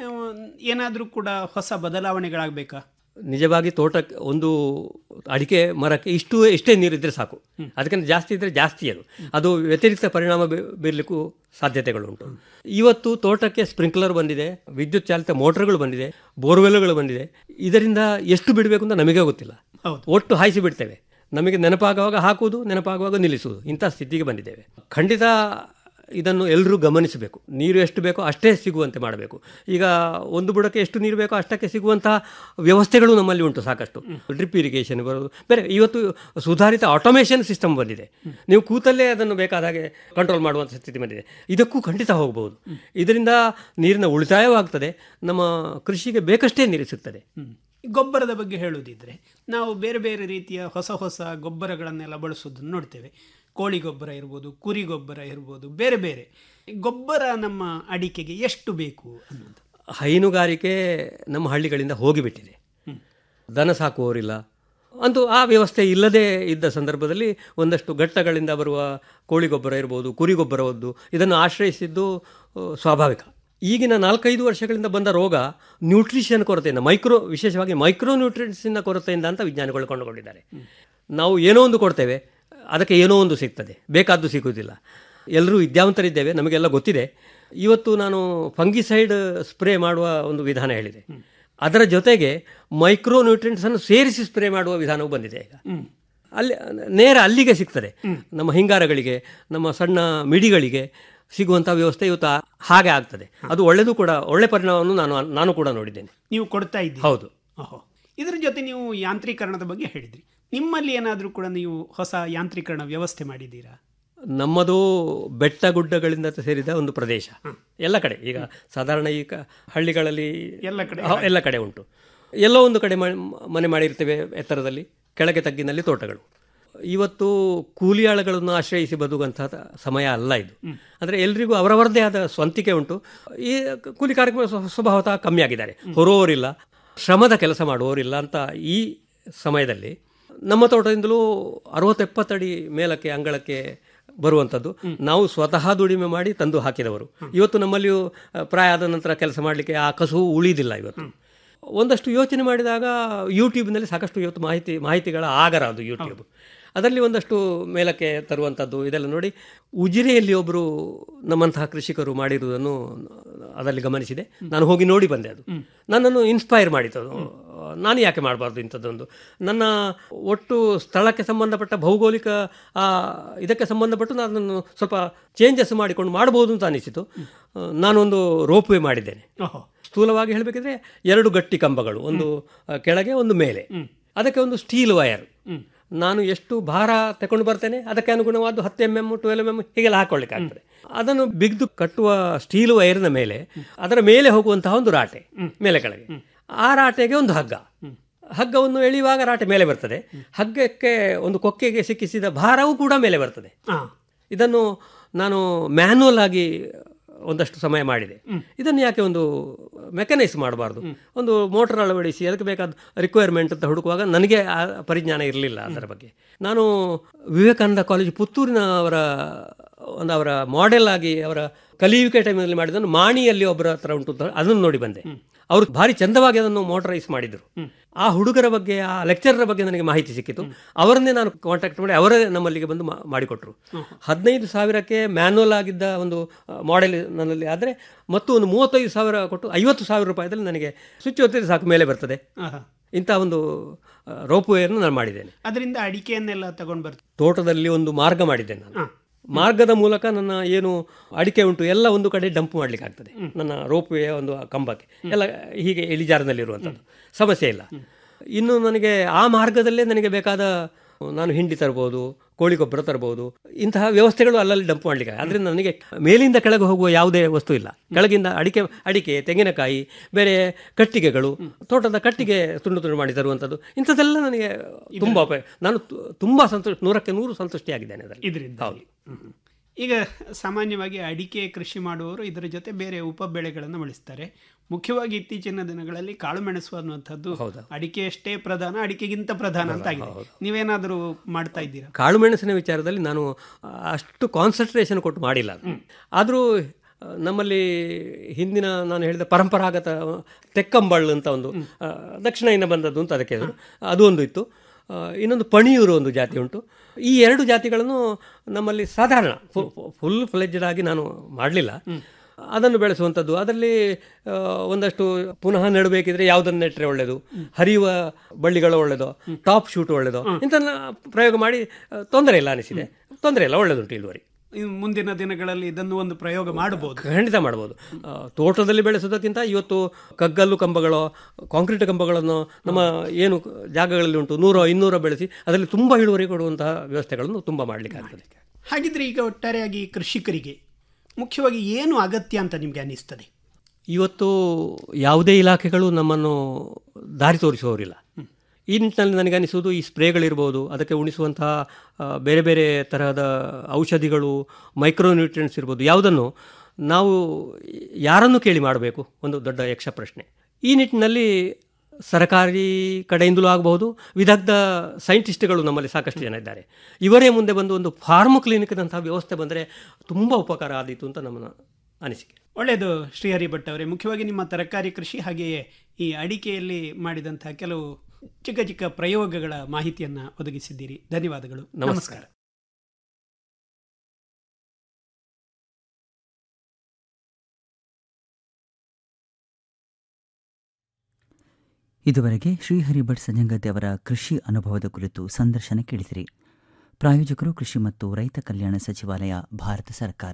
ಏನಾದರೂ ಕೂಡ ಹೊಸ ಬದಲಾವಣೆಗಳಾಗಬೇಕಾ ನಿಜವಾಗಿ ತೋಟಕ್ಕೆ ಒಂದು ಅಡಿಕೆ ಮರಕ್ಕೆ ಇಷ್ಟು ಎಷ್ಟೇ ನೀರಿದ್ರೆ ಸಾಕು ಅದಕ್ಕಿಂತ ಜಾಸ್ತಿ ಇದ್ದರೆ ಜಾಸ್ತಿ ಅದು ಅದು ವ್ಯತಿರಿಕ್ತ ಪರಿಣಾಮ ಬೀ- ಬೀರಲಿಕ್ಕೂ ಸಾಧ್ಯತೆಗಳುಂಟು ಇವತ್ತು ತೋಟಕ್ಕೆ ಸ್ಪ್ರಿಂಕ್ಲರ್ ಬಂದಿದೆ ವಿದ್ಯುತ್ ಚಾಲಿತ ಮೋಟರ್ಗಳು ಬಂದಿದೆ ಬೋರ್ವೆಲ್ಗಳು ಬಂದಿದೆ ಇದರಿಂದ ಎಷ್ಟು ಬಿಡಬೇಕು ಅಂತ ನಮಗೆ ಗೊತ್ತಿಲ್ಲ ಹೌದು. ಒಟ್ಟು ಹಾಯಿಸಿ ಬಿಡ್ತೇವೆ ನಮಗೆ ನೆನಪಾಗುವಾಗ ಹಾಕುವುದು ನೆನಪಾಗುವಾಗ ನಿಲ್ಲಿಸುವುದು ಇಂಥ ಸ್ಥಿತಿಗೆ ಬಂದಿದ್ದೇವೆ ಖಂಡಿತ ಇದನ್ನು ಎಲ್ಲರೂ ಗಮನಿಸಬೇಕು ನೀರು ಎಷ್ಟು ಬೇಕೋ ಅಷ್ಟೇ ಸಿಗುವಂತೆ ಮಾಡಬೇಕು ಈಗ ಒಂದು ಬುಡಕ್ಕೆ ಎಷ್ಟು ನೀರು ಬೇಕೋ ಅಷ್ಟಕ್ಕೆ ಸಿಗುವಂತಹ ವ್ಯವಸ್ಥೆಗಳು ನಮ್ಮಲ್ಲಿ ಉಂಟು ಸಾಕಷ್ಟು ಡ್ರಿಪ್ ಇರಿಗೇಷನ್ ಬರೋದು ಬೇರೆ ಇವತ್ತು ಸುಧಾರಿತ ಆಟೋಮೇಷನ್ ಸಿಸ್ಟಮ್ ಬಂದಿದೆ ನೀವು ಕೂತಲ್ಲೇ ಅದನ್ನು ಬೇಕಾದ ಹಾಗೆ ಕಂಟ್ರೋಲ್ ಮಾಡುವಂಥ ಸ್ಥಿತಿ ಬಂದಿದೆ ಇದಕ್ಕೂ ಖಂಡಿತ ಹೋಗಬಹುದು ಇದರಿಂದ ನೀರಿನ ಉಳಿತಾಯವಾಗ್ತದೆ ನಮ್ಮ ಕೃಷಿಗೆ ಬೇಕಷ್ಟೇ ನೀರು ಸಿಗ್ತದೆ ಗೊಬ್ಬರದ ಬಗ್ಗೆ ಹೇಳುವುದಿದ್ರೆ ನಾವು ಬೇರೆ ಬೇರೆ ರೀತಿಯ ಹೊಸ ಹೊಸ ಗೊಬ್ಬರಗಳನ್ನೆಲ್ಲ ಬಳಸೋದನ್ನು ನೋಡ್ತೇವೆ ಕೋಳಿ ಗೊಬ್ಬರ ಇರ್ಬೋದು ಕುರಿ ಗೊಬ್ಬರ ಇರ್ಬೋದು ಬೇರೆ ಬೇರೆ ಗೊಬ್ಬರ ನಮ್ಮ ಅಡಿಕೆಗೆ ಎಷ್ಟು ಬೇಕು ಅನ್ನೋದು ಹೈನುಗಾರಿಕೆ ನಮ್ಮ ಹಳ್ಳಿಗಳಿಂದ ಹೋಗಿಬಿಟ್ಟಿದೆ ದನ ಸಾಕುವವರಿಲ್ಲ ಅಂತೂ ಆ ವ್ಯವಸ್ಥೆ ಇಲ್ಲದೇ ಇದ್ದ ಸಂದರ್ಭದಲ್ಲಿ ಒಂದಷ್ಟು ಘಟ್ಟಗಳಿಂದ ಬರುವ ಕೋಳಿ ಗೊಬ್ಬರ ಇರ್ಬೋದು ಕುರಿ ಗೊಬ್ಬರವದ್ದು ಇದನ್ನು ಆಶ್ರಯಿಸಿದ್ದು ಆ, ಸ್ವಾಭಾವಿಕ ಈಗಿನ ನಾಲ್ಕೈದು ವರ್ಷಗಳಿಂದ ಬಂದ ರೋಗ ನ್ಯೂಟ್ರಿಷನ್ ಕೊರತೆಯಿಂದ ಮೈಕ್ರೋ ವಿಶೇಷವಾಗಿ ಮೈಕ್ರೋ ನ್ಯೂಟ್ರಿಯನ್ಸಿನ ಕೊರತೆಯಿಂದ ಅಂತ ವಿಜ್ಞಾನಿಗಳು ಕಂಡುಕೊಂಡಿದ್ದಾರೆ ನಾವು ಏನೋ ಒಂದು ಕೊಡ್ತೇವೆ ಅದಕ್ಕೆ ಏನೋ ಒಂದು ಸಿಗ್ತದೆ ಬೇಕಾದ್ದು ಸಿಗುವುದಿಲ್ಲ ಎಲ್ಲರೂ ವಿದ್ಯಾವಂತರಿದ್ದೇವೆ ನಮಗೆಲ್ಲ ಗೊತ್ತಿದೆ ಇವತ್ತು ನಾನು ಫಂಗಿಸೈಡ್ ಸ್ಪ್ರೇ ಮಾಡುವ ಒಂದು ವಿಧಾನ ಹೇಳಿದೆ ಅದರ ಜೊತೆಗೆ ಮೈಕ್ರೋ ನ್ಯೂಟ್ರಿಯೆಂಟ್ಸನ್ನು ಸೇರಿಸಿ ಸ್ಪ್ರೇ ಮಾಡುವ ವಿಧಾನವೂ ಬಂದಿದೆ ಈಗ ಅಲ್ಲಿ ನೇರ ಅಲ್ಲಿಗೆ ಸಿಗ್ತದೆ ನಮ್ಮ ಹಿಂಗಾರಗಳಿಗೆ ನಮ್ಮ ಸಣ್ಣ ಮಿಡಿಗಳಿಗೆ ಸಿಗುವಂಥ ವ್ಯವಸ್ಥೆ ಇವತ್ತು ಆ- ಹಾಗೆ ಆಗ್ತದೆ ಅದು ಒಳ್ಳೆಯದು ಕೂಡ ಒಳ್ಳೆ ಪರಿಣಾಮವನ್ನು ನಾನು ನಾನು ಕೂಡ ನೋಡಿದ್ದೇನೆ ನೀವು ಕೊಡ್ತಾ ಇದ್ದೀರಿ ಹೌದು ಓಹೋ ಇದರ ಜೊತೆ ನೀವು ಯಾಂತ್ರೀಕರಣದ ಬಗ್ಗೆ ಹೇಳಿದ್ರಿ ನಿಮ್ಮಲ್ಲಿ ಏನಾದರೂ ಕೂಡ ನೀವು ಹೊಸ ಯಾಂತ್ರೀಕರಣ ವ್ಯವಸ್ಥೆ ಮಾಡಿದ್ದೀರಾ ನಮ್ಮದು ಬೆಟ್ಟ ಗುಡ್ಡಗಳಿಂದ ಸೇರಿದ ಒಂದು ಪ್ರದೇಶ ಎಲ್ಲ ಕಡೆ ಈಗ ಸಾಧಾರಣ ಈಗ ಹಳ್ಳಿಗಳಲ್ಲಿ ಎಲ್ಲ ಕಡೆ ಹ, ಎಲ್ಲ ಕಡೆ ಉಂಟು ಎಲ್ಲೋ ಒಂದು ಕಡೆ ಮ- ಮನೆ ಮಾಡಿರ್ತೇವೆ ಎತ್ತರದಲ್ಲಿ ಕೆಳಗೆ ತಗ್ಗಿನಲ್ಲಿ ತೋಟಗಳು ಇವತ್ತು ಕೂಲಿಯಾಳುಗಳನ್ನು ಆಶ್ರಯಿಸಿ ಬದುಕುವಂತಹ ಸಮಯ ಅಲ್ಲ ಇದು ಅಂದರೆ ಎಲ್ರಿಗೂ ಅವರವರದೇ ಆದ ಸ್ವಂತಿಕೆ ಉಂಟು ಈ ಕೂಲಿ ಕಾರ್ಯಕ್ರಮ ಸ್ವ- ಸ್ವಭಾವತಃ ಕಮ್ಮಿ ಆಗಿದ್ದಾರೆ ಹೊರುವವರಿಲ್ಲ ಶ್ರಮದ ಕೆಲಸ ಮಾಡುವವರಿಲ್ಲ ಅಂತ ಈ ಸಮಯದಲ್ಲಿ ನಮ್ಮ ತೋಟದಿಂದಲೂ ಅರವತ್ತೆಪ್ಪತ್ತಡಿ ಮೇಲಕ್ಕೆ ಅಂಗಳಕ್ಕೆ ಬರುವಂಥದ್ದು ನಾವು ಸ್ವತಃ ದುಡಿಮೆ ಮಾಡಿ ತಂದು ಹಾಕಿದವರು ಇವತ್ತು ನಮ್ಮಲ್ಲಿಯೂ ಆ, ಪ್ರಾಯ ಆದ ನಂತರ ಕೆಲಸ ಮಾಡಲಿಕ್ಕೆ ಆ ಕಸುವು ಉಳಿದಿಲ್ಲ ಇವತ್ತು ಒಂದಷ್ಟು ಯೋಚನೆ ಮಾಡಿದಾಗ ಯೂಟ್ಯೂಬ್ನಲ್ಲಿ ಸಾಕಷ್ಟು ಇವತ್ತು ಮಾಹಿತಿ ಮಾಹಿತಿಗಳ ಆಗರ ಅದು ಯೂಟ್ಯೂಬ್ ಅದರಲ್ಲಿ ಒಂದಷ್ಟು ಮೇಲಕ್ಕೆ ತರುವಂಥದ್ದು ಇದೆಲ್ಲ ನೋಡಿ ಉಜಿರೆಯಲ್ಲಿ ಒಬ್ಬರು ನಮ್ಮಂತಹ ಕೃಷಿಕರು ಮಾಡಿರುವುದನ್ನು ಅದರಲ್ಲಿ ಗಮನಿಸಿದೆ ನಾನು ಹೋಗಿ ನೋಡಿ ಬಂದೆ ಅದು ನನ್ನನ್ನು ಇನ್ಸ್ಪೈರ್ ಮಾಡಿತು ಅದು ನಾನು ಯಾಕೆ ಮಾಡಬಾರ್ದು ಇಂಥದ್ದೊಂದು ನನ್ನ ಒಟ್ಟು ಸ್ಥಳಕ್ಕೆ ಸಂಬಂಧಪಟ್ಟ ಭೌಗೋಳಿಕ ಆ, ಇದಕ್ಕೆ ಸಂಬಂಧಪಟ್ಟು ನಾನು ಸ್ವಲ್ಪ ಚೇಂಜಸ್ ಮಾಡಿಕೊಂಡು ಮಾಡ್ಬೋದು ಅಂತ ಅನಿಸಿತು ಆ, ನಾನೊಂದು ರೋಪ್ ವೇ ಮಾಡಿದ್ದೇನೆ ಓಹೋ ಸ್ಥೂಲವಾಗಿ ಹೇಳಬೇಕಿದ್ರೆ ಎರಡು ಗಟ್ಟಿ ಕಂಬಗಳು ಒಂದು ಆ, ಕೆಳಗೆ ಒಂದು ಮೇಲೆ ಅದಕ್ಕೆ ಒಂದು ಸ್ಟೀಲ್ ವಯರ್ ನಾನು ಎಷ್ಟು ಭಾರ ತಗೊಂಡು ಬರ್ತೇನೆ ಅದಕ್ಕೆ ಅನುಗುಣವಾದ ಹತ್ತು M M twelve M M ಹೀಗೆಲ್ಲ ಹಾಕೊಳ್ಳಿಕ್ಕೆ ಆಗ್ತದೆ ಅದನ್ನು ಬಿಗ್ದು ಕಟ್ಟುವ ಸ್ಟೀಲ್ ವೈರ್ನ ಮೇಲೆ ಅದರ ಮೇಲೆ ಹೋಗುವಂತಹ ಒಂದು ರಾಟೆ ಮೇಲೆ ಕೆಳಗೆ ಆ ರಾಟೆಗೆ ಒಂದು ಹಗ್ಗ ಹಗ್ಗವನ್ನು ಎಳೆಯುವಾಗ ರಾಟೆ ಮೇಲೆ ಬರ್ತದೆ ಹಗ್ಗಕ್ಕೆ ಒಂದು ಕೊಕ್ಕೆಗೆ ಸಿಕ್ಕಿಸಿದ ಭಾರವೂ ಕೂಡ ಮೇಲೆ ಬರ್ತದೆ ಇದನ್ನು ನಾನು ಮ್ಯಾನ್ಯಲ್ ಆಗಿ ಒಂದಷ್ಟು ಸಮಯ ಮಾಡಿದೆ ಇದನ್ನು ಯಾಕೆ ಒಂದು ಮೆಕನೈಸ್ ಮಾಡಬಾರ್ದು ಒಂದು ಮೋಟರ್ ಅಳವಡಿಸಿ ಅದಕ್ಕೆ ಬೇಕಾದ ರಿಕ್ವೈರ್ಮೆಂಟ್ ಅಂತ ಹುಡುಕುವಾಗ ನನಗೆ ಆ ಪರಿಜ್ಞಾನ ಇರಲಿಲ್ಲ ಅದರ ಬಗ್ಗೆ ನಾನು ವಿವೇಕಾನಂದ ಕಾಲೇಜು ಪುತ್ತೂರಿನ ಅವರ ಒಂದು ಅವರ ಮಾಡೆಲ್ ಆಗಿ ಅವರ ಕಲಿಯುವಿಕೆ ಟೈಮಲ್ಲಿ ಮಾಡಿದ್ದನ್ನು ಮಾಣಿಯಲ್ಲಿ ಒಬ್ಬರ ಹತ್ರ ಉಂಟು ಅಂತ ಅದನ್ನು ನೋಡಿ ಬಂದೆ ಅವರು ಭಾರಿ ಚಂದವಾಗಿ ಅದನ್ನು ಮೋಟರೈಸ್ ಮಾಡಿದರು ಆ ಹುಡುಗರ ಬಗ್ಗೆ ಆ ಲೆಕ್ಚರರ್ ಬಗ್ಗೆ ನನಗೆ ಮಾಹಿತಿ ಸಿಕ್ಕಿತು ಅವರನ್ನೇ ನಾನು ಕಾಂಟ್ಯಾಕ್ಟ್ ಮಾಡಿ ಅವರೇ ನಮ್ಮಲ್ಲಿಗೆ ಬಂದು ಮಾ- ಮಾಡಿಕೊಟ್ರು ಹದಿನೈದು ಸಾವಿರಕ್ಕೆ ಮ್ಯಾನ್ಯಲ್ ಆಗಿದ್ದ ಒಂದು ಮಾಡೆಲ್ ನನ್ನಲ್ಲಿ ಆದರೆ ಮತ್ತು ಒಂದು ಮೂವತ್ತೈದು ಸಾವಿರ ಕೊಟ್ಟು ಐವತ್ತು ಸಾವಿರ ರೂಪಾಯಿದಲ್ಲಿ ನನಗೆ ಸ್ವಿಚ್ ಒತ್ತಿದ್ರೆ ಸಾಕು ಮೇಲೆ ಬರ್ತದೆ ಆಹಾ. ಇಂಥ ಒಂದು ರೋಪ್ ವೇಯನ್ನು ನಾನು ಮಾಡಿದ್ದೇನೆ ಅದರಿಂದ ಅಡಿಕೆಯನ್ನೆಲ್ಲ ತಗೊಂಡು ಬರ್ತೀವಿ ತೋಟದಲ್ಲಿ ಒಂದು ಮಾರ್ಗ ಮಾಡಿದ್ದೇನೆ ನಾನು ಮಾರ್ಗದ ಮೂಲಕ ನನ್ನ ಏನು ಅಡಿಕೆ ಉಂಟು ಎಲ್ಲ ಒಂದು ಕಡೆ ಡಂಪ್ ಮಾಡ್ಲಿಕ್ಕೆ ಆಗ್ತದೆ ನನ್ನ ರೋಪ್ ವೇ ಒಂದು ಕಂಬಕ್ಕೆ ಎಲ್ಲ ಹೀಗೆ ಇಳಿಜಾರಿನಲ್ಲಿರುವಂಥದ್ದು ಸಮಸ್ಯೆ ಇಲ್ಲ ಇನ್ನು ನನಗೆ ಆ ಮಾರ್ಗದಲ್ಲೇ ನನಗೆ ಬೇಕಾದ ನಾನು ಹಿಂಡಿ ತರ್ಬೋದು ಕೋಳಿ ಗೊಬ್ಬರ ತರ್ಬೋದು ಇಂತಹ ವ್ಯವಸ್ಥೆಗಳು ಅಲ್ಲಲ್ಲಿ ಡಂಪ್ ಮಾಡಲಿಕ್ಕೆ ಅದರಿಂದ ನನಗೆ ಮೇಲಿಂದ ಕೆಳಗೆ ಹೋಗುವ ಯಾವುದೇ ವಸ್ತು ಇಲ್ಲ ಕೆಳಗಿಂದ ಅಡಿಕೆ ಅಡಿಕೆ ತೆಂಗಿನಕಾಯಿ ಬೇರೆ ಕಟ್ಟಿಗೆಗಳು ತೋಟದ ಕಟ್ಟಿಗೆ ತುಂಡು ತುಂಡು ಮಾಡಿ ತರುವಂಥದ್ದು ಇಂಥದ್ದೆಲ್ಲ ನನಗೆ ತುಂಬ ಉಪಯೋಗ ನಾನು ತು- ತುಂಬ ಸಂತೋಷ ನೂರಕ್ಕೆ ನೂರು ಸಂತುಷ್ಟಿಯಾಗಿದ್ದೇನೆ ಅದರಲ್ಲಿ ಇದರಿಂದ ಹೌದು ಈಗ ಸಾಮಾನ್ಯವಾಗಿ ಅಡಿಕೆ ಕೃಷಿ ಮಾಡುವವರು ಇದರ ಜೊತೆ ಬೇರೆ ಉಪ ಬೆಳೆಗಳನ್ನು ಬೆಳೆಸ್ತಾರೆ ಮುಖ್ಯವಾಗಿ ಇತ್ತೀಚಿನ ದಿನಗಳಲ್ಲಿ ಕಾಳುಮೆಣಸು ಅನ್ನುವಂಥದ್ದು ಅಡಿಕೆಯಷ್ಟೇ ಪ್ರಧಾನ ಅಡಿಕೆಗಿಂತ ಪ್ರಧಾನ ಅಂತ ಆಗಿದೆ ನೀವೇನಾದರೂ ಮಾಡ್ತಾ ಇದ್ದೀರಾ ಕಾಳುಮೆಣಸಿನ ವಿಚಾರದಲ್ಲಿ ನಾನು ಅಷ್ಟು ಕಾನ್ಸಂಟ್ರೇಷನ್ ಕೊಟ್ಟು ಮಾಡಿಲ್ಲ ಆದರೂ ನಮ್ಮಲ್ಲಿ ಹಿಂದಿನ ನಾನು ಹೇಳಿದ ಪರಂಪರಾಗತ ತೆಕ್ಕಂಬಳ್ ಅಂತ ಒಂದು ಆ, ದಕ್ಷಿಣದಿಂದ ಬಂದದ್ದು ಅಂತ ಅದಕ್ಕೆ ಹೆಸರು. ಅದು ಒಂದು ಇತ್ತು ಆ, ಇನ್ನೊಂದು ಪಣಿಯೂರು ಒಂದು ಜಾತಿ ಉಂಟು ಈ ಎರಡು ಜಾತಿಗಳನ್ನು ನಮ್ಮಲ್ಲಿ ಸಾಧಾರಣ ಫುಲ್ ಫ್ಲೆಜ್ಡ್ ಆಗಿ ನಾನು ಮಾಡಲಿಲ್ಲ ಅದನ್ನು ಬೆಳೆಸುವಂಥದ್ದು ಅದರಲ್ಲಿ ಆ, ಒಂದಷ್ಟು ಪುನಃ ನೆಡಬೇಕಿದ್ರೆ ಯಾವುದನ್ನು ನೆಟ್ಟರೆ ಒಳ್ಳೆಯದು ಹರಿಯುವ ಬಳ್ಳಿಗಳು ಒಳ್ಳೆಯದು ಟಾಪ್ ಶೂಟ್ ಒಳ್ಳೆಯದು ಇಂಥನ್ನ ಪ್ರಯೋಗ ಮಾಡಿ ಆ, ತೊಂದರೆ ಇಲ್ಲ ಅನಿಸಿದೆ ತೊಂದರೆ ಇಲ್ಲ ಒಳ್ಳೆಯದುಂಟು ಇಳುವರಿ ಇನ್ನು ಮುಂದಿನ ದಿನಗಳಲ್ಲಿ ಇದನ್ನು ಒಂದು ಪ್ರಯೋಗ ಮಾಡಬಹುದು ಖಂಡಿತ ಮಾಡ್ಬೋದು ಆ, ತೋಟದಲ್ಲಿ ಬೆಳೆಸೋದಕ್ಕಿಂತ ಇವತ್ತು ಕಗ್ಗಲ್ಲು ಕಂಬಗಳು ಕಾಂಕ್ರೀಟ್ ಕಂಬಗಳನ್ನು ನಮ್ಮ ಏನು ಜಾಗಗಳಲ್ಲಿ ಉಂಟು ನೂರೋ ಇನ್ನೂರೋ ಬೆಳೆಸಿ ಅದರಲ್ಲಿ ತುಂಬ ಇಳುವರಿ ಕೊಡುವಂತಹ ವ್ಯವಸ್ಥೆಗಳನ್ನು ತುಂಬ ಮಾಡಲಿಕ್ಕೆ ಆಗ್ತದೆ ಹಾಗಿದ್ರೆ ಈಗ ಒಟ್ಟಾರೆಯಾಗಿ ಕೃಷಿಕರಿಗೆ ಮುಖ್ಯವಾಗಿ ಏನು ಅಗತ್ಯ ಅಂತ ನಿಮಗೆ ಅನಿಸ್ತದೆ ಇವತ್ತು ಯಾವುದೇ ಇಲಾಖೆಗಳು ನಮ್ಮನ್ನು ದಾರಿ ತೋರಿಸುವವರಿಲ್ಲ ಈ ನಿಟ್ಟಿನಲ್ಲಿ ನನಗೆ ಅನಿಸುವುದು ಈ ಸ್ಪ್ರೇಗಳಿರ್ಬೋದು ಅದಕ್ಕೆ ಉಣಿಸುವಂತಹ ಆ, ಬೇರೆ ಬೇರೆ ತರಹದ ಔಷಧಿಗಳು ಮೈಕ್ರೋನ್ಯೂಟ್ರಿಯೆಂಟ್ಸ್ ಇರ್ಬೋದು ಯಾವುದನ್ನು ನಾವು ಯಾರನ್ನು ಕೇಳಿ ಮಾಡಬೇಕು ಒಂದು ದೊಡ್ಡ ಯಕ್ಷ ಪ್ರಶ್ನೆ ಈ ನಿಟ್ಟಿನಲ್ಲಿ ಸರಕಾರಿ ಕಡೆಯಿಂದಲೂ ಆಗಬಹುದು ವಿದಗ್ಧ ಸೈಂಟಿಸ್ಟ್ಗಳು ನಮ್ಮಲ್ಲಿ ಸಾಕಷ್ಟು ಜನ ಇದ್ದಾರೆ ಇವರೇ ಮುಂದೆ ಬಂದು ಒಂದು ಫಾರ್ಮ್ ಕ್ಲಿನಿಕ್ನಂತಹ ವ್ಯವಸ್ಥೆ ಬಂದರೆ ತುಂಬ ಉಪಕಾರ ಆದೀತು ಅಂತ ನಮ್ಮ ಅನಿಸಿಕೆ ಒಳ್ಳೆಯದು ಶ್ರೀಹರಿ ಭಟ್ ಅವರೇ ಮುಖ್ಯವಾಗಿ ನಿಮ್ಮ ತರಕಾರಿ ಕೃಷಿ ಹಾಗೆಯೇ ಈ ಅಡಿಕೆಯಲ್ಲಿ ಮಾಡಿದಂತಹ ಕೆಲವು ಚಿಕ್ಕ ಚಿಕ್ಕ ಪ್ರಯೋಗಗಳ ಮಾಹಿತಿಯನ್ನು ಒದಗಿಸಿದ್ದೀರಿ ಧನ್ಯವಾದಗಳು ನಮಸ್ಕಾರ ಇದುವರೆಗೆ ಶ್ರೀಹರಿ ಭಟ್ ಸಂಜಂಗದ್ದೆ ಅವರ ಕೃಷಿ ಅನುಭವದ ಕುರಿತು ಸಂದರ್ಶನ ಕೇಳಿದಿರಿ ಪ್ರಾಯೋಜಕರು ಕೃಷಿ ಮತ್ತು ರೈತ ಕಲ್ಯಾಣ ಸಚಿವಾಲಯ ಭಾರತ ಸರ್ಕಾರ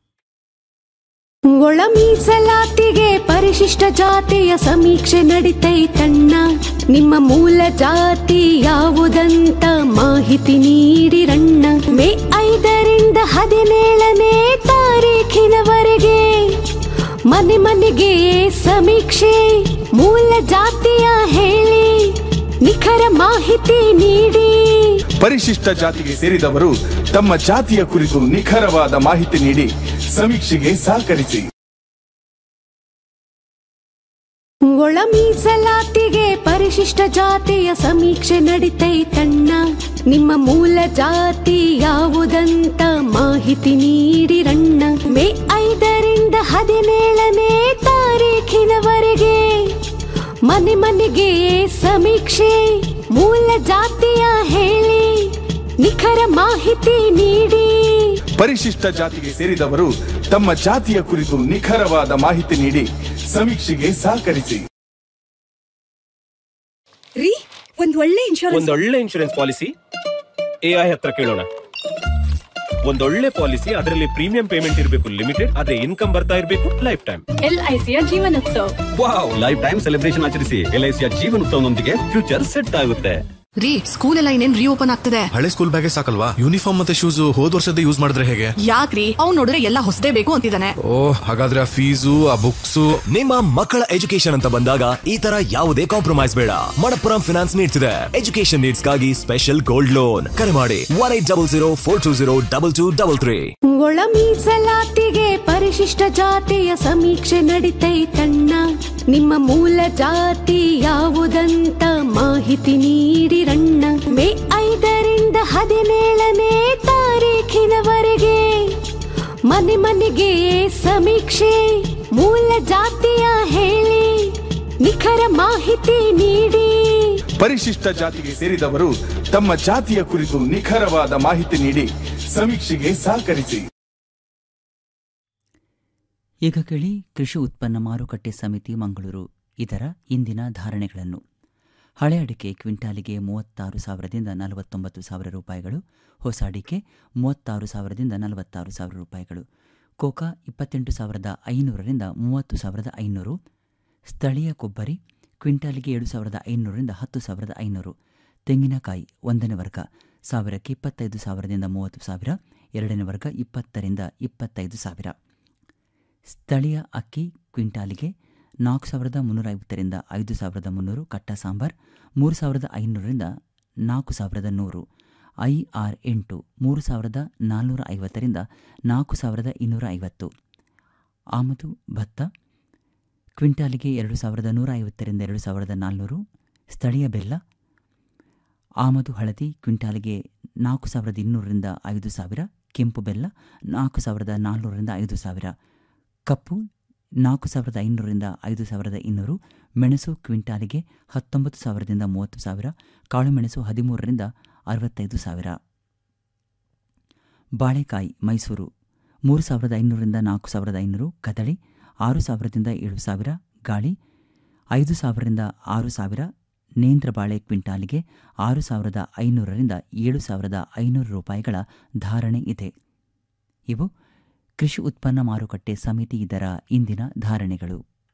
ಒಳ ಮೀಸಲಾತಿಗೆ ಪರಿಶಿಷ್ಟ ಜಾತಿಯ ಸಮೀಕ್ಷೆ ನಡಿತೈತಣ್ಣ ನಿಮ್ಮ ಮೂಲ ಜಾತಿ ಯಾವುದಂತ ಮಾಹಿತಿ ನೀಡಿರಣ್ಣ ಮೇ ಐದರಿಂದ ಹದಿನೇಳನೇ ತಾರೀಖಿನವರೆಗೆ ಮನೆ ಮನೆಗೆ ಸಮೀಕ್ಷೆ ಮೂಲ ಜಾತಿಯ ಹೇಳಿ ನಿಖರ ಮಾಹಿತಿ ನೀಡಿ ಪರಿಶಿಷ್ಟ ಜಾತಿಗೆ ಸೇರಿದವರು ತಮ್ಮ ಜಾತಿಯ ಕುರಿತು ನಿಖರವಾದ ಮಾಹಿತಿ ನೀಡಿ ಸಮೀಕ್ಷೆಗೆ ಸಹಕರಿಸಿ ಒಳ ಮೀಸಲಾತಿಗೆ ಪರಿಶಿಷ್ಟ ಜಾತಿಯ ಸಮೀಕ್ಷೆ ನಡಿತೈತಣ್ಣ ನಿಮ್ಮ ಮೂಲ ಜಾತಿ ಯಾವುದಂತ ಮಾಹಿತಿ ನೀಡಿರಣ್ಣ ಮೇ ಐದರಿಂದ ಹದಿನೇಳನೇ ತಾರೀಖಿನವರೆಗೆ ಮನೆ ಮನೆಗೆ ಸಮೀಕ್ಷೆ ಮೂಲ ಜಾತಿಯ ಹೇಳಿ ನಿಖರ ಮಾಹಿತಿ ನೀಡಿ ಪರಿಶಿಷ್ಟ ಜಾತಿಗೆ ಸೇರಿದವರು ತಮ್ಮ ಜಾತಿಯ ಕುರಿತು ನಿಖರವಾದ ಮಾಹಿತಿ ನೀಡಿ ಸಮೀಕ್ಷೆಗೆ ಸಹಕರಿಸಿ ರೀ ಒಂದ್ ಒಳ್ಳೆ ಇನ್ಶೂರೆನ್ಸ್ ಒಂದೊಳ್ಳೆ ಇನ್ಶೂರೆನ್ಸ್ ಪಾಲಿಸಿ ಎಐ ಹತ್ರ ಕೇಳೋಣ ಒಂದೊಳ್ಳೆ ಪಾಲಿಸಿ ಅದರಲ್ಲಿ ಪ್ರೀಮಿಯಂ ಪೇಮೆಂಟ್ ಇರಬೇಕು ಲಿಮಿಟೆಡ್ ಅದೇ ಇನ್ಕಮ್ ಬರ್ತಾ ಇರಬೇಕು ಲೈಫ್ ಟೈಮ್ ಎಲ್ಐಸಿಯ ಜೀವನೋತ್ಸವ ವಾವ್ ಲೈಫ್ ಟೈಮ್ ಸೆಲೆಬ್ರೇಷನ್ ಆಚರಿಸಿ ಎಲ್ಐಸಿಯ ಜೀವನೋತ್ಸವನೊಂದಿಗೆ ಫ್ಯೂಚರ್ ಸೆಟ್ ಆಗುತ್ತೆ ರೀ ಸ್ಕೂಲ್ ಎಲ್ಲ ಇನ್ನೇನ್ ರೀಓಪನ್ ಆಗ್ತದೆ ಹಳೆ ಸ್ಕೂಲ್ ಬ್ಯಾಗೇ ಸಾಕಲ್ವಾ ಯೂನಿಫಾರ್ಮ್ ಮತ್ತೆ ಶೂಸ್ ಹೋದ್ ವರ್ಷದ ಯೂಸ್ ಮಾಡಿದ್ರೆ ಹೇಗೆ ಯಾಕ್ರಿ ಅವ್ನ್ ನೋಡಿದ್ರೆ ಎಲ್ಲ ಹೊಸದೇ ಬೇಕು ಅಂತಿದ್ದಾನೆ ಓ ಹಾಗಾದ್ರೆ ಆ ಫೀಸು ಆ ಬುಕ್ಸು ನಿಮ್ಮ ಮಕ್ಕಳ ಎಜುಕೇಶನ್ ಅಂತ ಬಂದಾಗ ಈ ತರ ಯಾವುದೇ ಕಾಂಪ್ರಮೈಸ್ ಬೇಡ ಮಣಪ್ಪುರಂ ಫಿನಾನ್ಸ್ ನೀಡ್ತಿದೆ ಎಜುಕೇಶನ್ ನೀಡ್ಸ್ಗಾಗಿ ಸ್ಪೆಷಲ್ ಗೋಲ್ಡ್ ಲೋನ್ ಕರೆ ಮಾಡಿ one eight double zero four two zero double two double three ಒಳ ಮೀಸಲಾತಿಗೆ ಪರಿಶಿಷ್ಟ ಜಾತಿಯ ಸಮೀಕ್ಷೆ ನಡಿತೈತಣ್ಣ ನಿಮ್ಮ ಮೂಲ ಜಾತಿ ಯಾವುದಂತ ಮಾಹಿತಿ ನೀಡಿರಣ್ಣ ಮೇ ಐದರಿಂದ ಹದಿನೇಳನೇ ತಾರೀಖಿನವರೆಗೆ ಮನೆ ಮನೆಗೆ ಸಮೀಕ್ಷೆ ಮೂಲ ಜಾತಿಯ ಹೇಳಿ ನಿಖರ ಮಾಹಿತಿ ನೀಡಿ ಪರಿಶಿಷ್ಟ ಜಾತಿಗೆ ಸೇರಿದವರು ತಮ್ಮ ಜಾತಿಯ ಕುರಿತು ನಿಖರವಾದ ಮಾಹಿತಿ ನೀಡಿ ಸಮೀಕ್ಷೆಗೆ ಸಹಕರಿಸಿ ಈಗ ಕೇಳಿ ಕೃಷಿ ಉತ್ಪನ್ನ ಮಾರುಕಟ್ಟೆ ಸಮಿತಿ ಮಂಗಳೂರು ಇದರ ಇಂದಿನ ಧಾರಣೆಗಳನ್ನು ಹಳೆ ಅಡಿಕೆ ಕ್ವಿಂಟಾಲಿಗೆ ಮೂವತ್ತಾರು ಸಾವಿರದಿಂದ ನಲವತ್ತೊಂಬತ್ತು ಸಾವಿರ ರೂಪಾಯಿಗಳು ಹೊಸ ಅಡಿಕೆ ಮೂವತ್ತಾರು ಸಾವಿರದಿಂದ ನಲವತ್ತಾರು ಸಾವಿರ ರೂಪಾಯಿಗಳು ಕೋಕಾ ಇಪ್ಪತ್ತೆಂಟು ಸಾವಿರದ ಐನೂರರಿಂದ ಮೂವತ್ತು ಸಾವಿರದ ಐನೂರು ಸ್ಥಳೀಯ ಕೊಬ್ಬರಿ ಕ್ವಿಂಟಾಲಿಗೆ ಏಳು ಸಾವಿರದ ಐನೂರರಿಂದ ಹತ್ತು ಸಾವಿರದ ಐನೂರು ತೆಂಗಿನಕಾಯಿ ಒಂದನೇ ವರ್ಗ ಸಾವಿರಕ್ಕೆ ಇಪ್ಪತ್ತೈದು ಸಾವಿರದಿಂದ ಮೂವತ್ತು ಸಾವಿರ ಎರಡನೇ ವರ್ಗ ಇಪ್ಪತ್ತರಿಂದ ಇಪ್ಪತ್ತೈದು ಸಾವಿರ ಸ್ಥಳೀಯ ಅಕ್ಕಿ ಕ್ವಿಂಟಾಲಿಗೆ ನಾಲ್ಕು ಸಾವಿರದ ಮುನ್ನೂರ ಐವತ್ತರಿಂದ ಐದು ಸಾವಿರದ ಮುನ್ನೂರು ಕಟ್ಟ ಸಾಂಬಾರ್ ಮೂರು ಸಾವಿರದ ಐನೂರರಿಂದ ನಾಲ್ಕು ಸಾವಿರದ ನೂರು ಐ ಆರ್ ಎಂಟು ಮೂರು ಸಾವಿರದ ನಾಲ್ನೂರ ಐವತ್ತರಿಂದ ನಾಲ್ಕು ಸಾವಿರದ ಇನ್ನೂರ ಐವತ್ತು ಆಮದು ಭತ್ತ ಕ್ವಿಂಟಾಲಿಗೆ ಎರಡು ಸಾವಿರದ ನೂರ ಐವತ್ತರಿಂದ ಎರಡು ಸಾವಿರದ ನಾಲ್ನೂರು ಸ್ಥಳೀಯ ಬೆಲ್ಲ ಆಮದು ಹಳದಿ ಕ್ವಿಂಟಾಲಿಗೆ ನಾಲ್ಕು ಸಾವಿರದ ಇನ್ನೂರರಿಂದ ಐದು ಸಾವಿರ ಕೆಂಪು ಬೆಲ್ಲ ನಾಲ್ಕು ಸಾವಿರದ ನಾಲ್ನೂರರಿಂದ ಐದು ಸಾವಿರ ಕಪ್ಪು ನಾಲ್ಕು ಸಾವಿರದ ಐನೂರರಿಂದ ಐದು ಸಾವಿರದ ಇನ್ನೂರು ಮೆಣಸು ಕ್ವಿಂಟಾಲಿಗೆ ಹತ್ತೊಂಬತ್ತು ಸಾವಿರದಿಂದ ಮೂವತ್ತು ಸಾವಿರ ಕಾಳುಮೆಣಸು ಹದಿಮೂರರಿಂದ ಅರವತ್ತೈದು ಸಾವಿರ ಬಾಳೆಕಾಯಿ ಮೈಸೂರು ಮೂರು ಸಾವಿರದ ಐನೂರರಿಂದ ನಾಲ್ಕು ಸಾವಿರದ ಐನೂರು ಕದಳಿ ಆರು ಸಾವಿರದಿಂದ ಏಳು ಸಾವಿರ ಗಾಳಿ ಐದು ಸಾವಿರದಿಂದ ಆರು ಸಾವಿರ ನೇಂದ್ರ ಬಾಳೆ ಕ್ವಿಂಟಾಲಿಗೆ ಆರು ಸಾವಿರದ ಐನೂರರಿಂದ ಏಳು ಸಾವಿರದ ಐನೂರು ರೂಪಾಯಿಗಳ ಧಾರಣೆ ಇದೆ ಇವು ಕೃಷಿ ಉತ್ಪನ್ನ ಮಾರುಕಟ್ಟೆ ಸಮಿತಿ ಇದರ ಇಂದಿನ ಧಾರಣೆಗಳು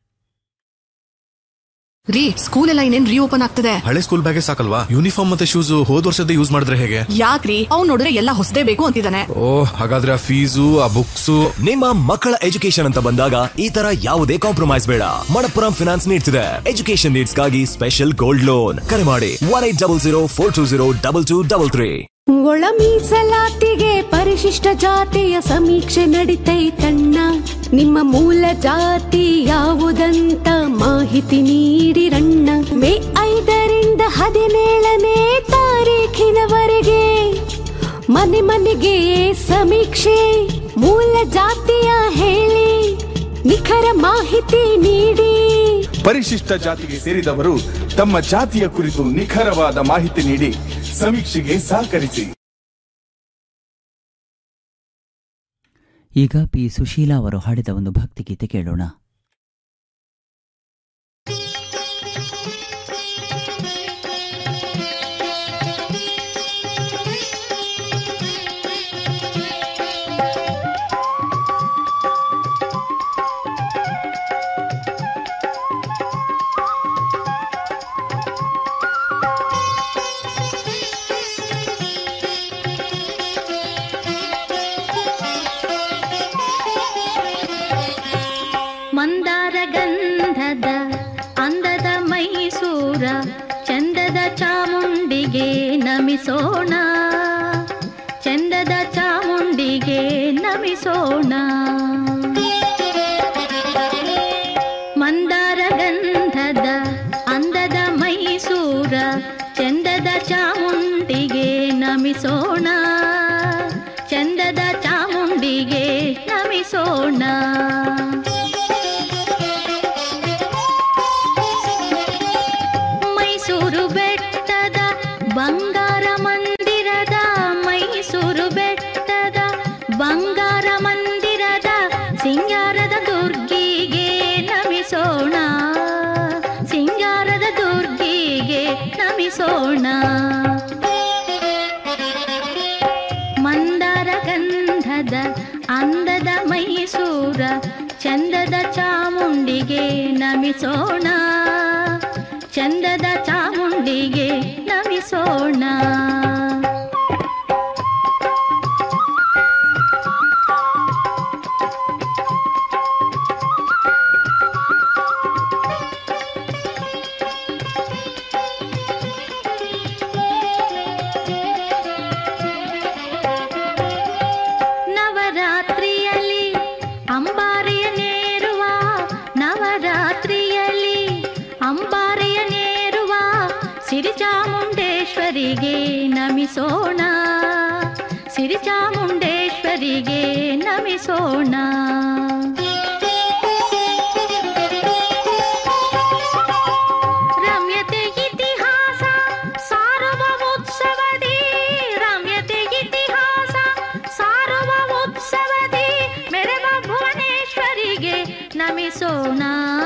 ರೀ ಸ್ಕೂಲ್ ಎಲ್ಲ ಇನ್ನೇನ್ ರೀಓಪನ್ ಆಗ್ತದೆ ಹಳೆ ಸ್ಕೂಲ್ ಬ್ಯಾಗೇ ಸಾಕಲ್ವಾ ಯೂನಿಫಾರ್ಮ್ ಮತ್ತೆ ಶೂಸ್ ಹೋದ್ ವರ್ಷದ ಯೂಸ್ ಮಾಡಿದ್ರೆ ಹೇಗೆ ಯಾಕ್ರಿ ಅವ್ನ್ ನೋಡಿದ್ರೆ ಎಲ್ಲ ಹೊಸದೇ ಬೇಕು ಅಂತಿದ್ದಾನೆ ಓ ಹಾಗಾದ್ರೆ ಆ ಫೀಸು ಆ ಬುಕ್ಸು ನಿಮ್ಮ ಮಕ್ಕಳ ಎಜುಕೇಶನ್ ಅಂತ ಬಂದಾಗ ಈ ತರ ಯಾವುದೇ ಕಾಂಪ್ರಮೈಸ್ ಬೇಡ ಮಣಪ್ಪುರಂ ಫಿನಾನ್ಸ್ ನೀಡ್ತಿದೆ ಎಜುಕೇಶನ್ ನೀಡ್ಸ್ಗಾಗಿ ಸ್ಪೆಷಲ್ ಗೋಲ್ಡ್ ಲೋನ್ ಕರೆ ಮಾಡಿ one eight double zero four two zero double two double three ಒಳ ಮೀಸಲಾತಿಗೆ ಪರಿಶಿಷ್ಟ ಜಾತಿಯ ಸಮೀಕ್ಷೆ ನಡಿತೈತಣ್ಣ ನಿಮ್ಮ ಮೂಲ ಜಾತಿ ಯಾವುದಂತ ಮಾಹಿತಿ ನೀಡಿರಣ್ಣ ಮೇ ಐದರಿಂದ ಹದಿನೇಳನೇ ತಾರೀಖಿನವರೆಗೆ ಮನೆ ಮನೆಗೆ ಸಮೀಕ್ಷೆ ಮೂಲ ಜಾತಿಯ ಹೇಳಿ ನಿಖರ ಮಾಹಿತಿ ನೀಡಿ ಪರಿಶಿಷ್ಟ ಜಾತಿಗೆ ಸೇರಿದವರು ತಮ್ಮ ಜಾತಿಯ ಕುರಿತು ನಿಖರವಾದ ಮಾಹಿತಿ ನೀಡಿ ಸಮೀಕ್ಷೆಗೆ ಸಹಕರಿಸಿ ಈಗ ಪಿ ಸುಶೀಲಾ ಅವರು ಹಾಡಿದ ಒಂದು ಭಕ್ತಿಗೀತೆ ಕೇಳೋಣ ಮಂದಾರ ಗಂಧದ ಅಂದದ ಮೈಸೂರ ಚಂದದ ಚಾಮುಂಡಿಗೆ ನಮಿಸೋಣ ಚಂದದ ಚಾಮುಂಡಿಗೆ ನಮಿಸೋಣ ಮಂದಾರ ಗಂಧದ ಅಂದದ ಮೈಸೂರ ಚಂದದ ಚಾಮುಂಡಿಗೆ ನಮಿಸೋಣ ಚಂದದ ಚಾಮುಂಡಿಗೆ ನಮಿಸೋಣ ಮೈಸೂರು ಬೆಟ್ಟದ ಬಂಗಾರ ಮಂದಿರದ ಮೈಸೂರು ಬೆಟ್ಟದ ಬಂಗಾರ ಮಂದಿರದ ಸಿಂಗಾರದ ದುರ್ಗಿಗೆ ನಮಿಸೋಣ ಸಿಂಗಾರದ ದುರ್ಗಿಗೆ ನಮಿಸೋಣ ಮಂದಾರ ಗಂಧದ ಅಂದದ ಮೈಸೂರ ಚಂದದ ಚಾಮುಂಡಿಗೆ ನಮಿಸೋಣ ಚಂದ ಬೆಟ್ಟದ ಚಾಮುಂಡಿಗೆ ನಮಿಸೋಣ ನವರಾತ್ರಿಯಲ್ಲಿ ಅಂಬಾರಿಯ ನೇರುವ ನವರಾತ್ರಿಯಲ್ಲಿ ಅಂಬಾರಿಯ ನೇರುವ ಸಿರಿಚಾಮುಂಡೇಶ್ವರಿಗೆ ನಮಿಸೋಣ ಸಿರಿಚಾಮುಂಡೇಶ್ವರಿಗೆ ನಮಿಸೋಣ ರಮ್ಯತೆ ಇತಿಹಾಸ ಸಾರುವ ಉತ್ಸವದಿ ರಮ್ಯತೆ ಇತಿಹಾಸ ಸಾರುವ ಉತ್ಸವದಿ ಮೆರವ ಭುವನೇಶ್ವರಿಗೆ ನಮಿಸೋಣ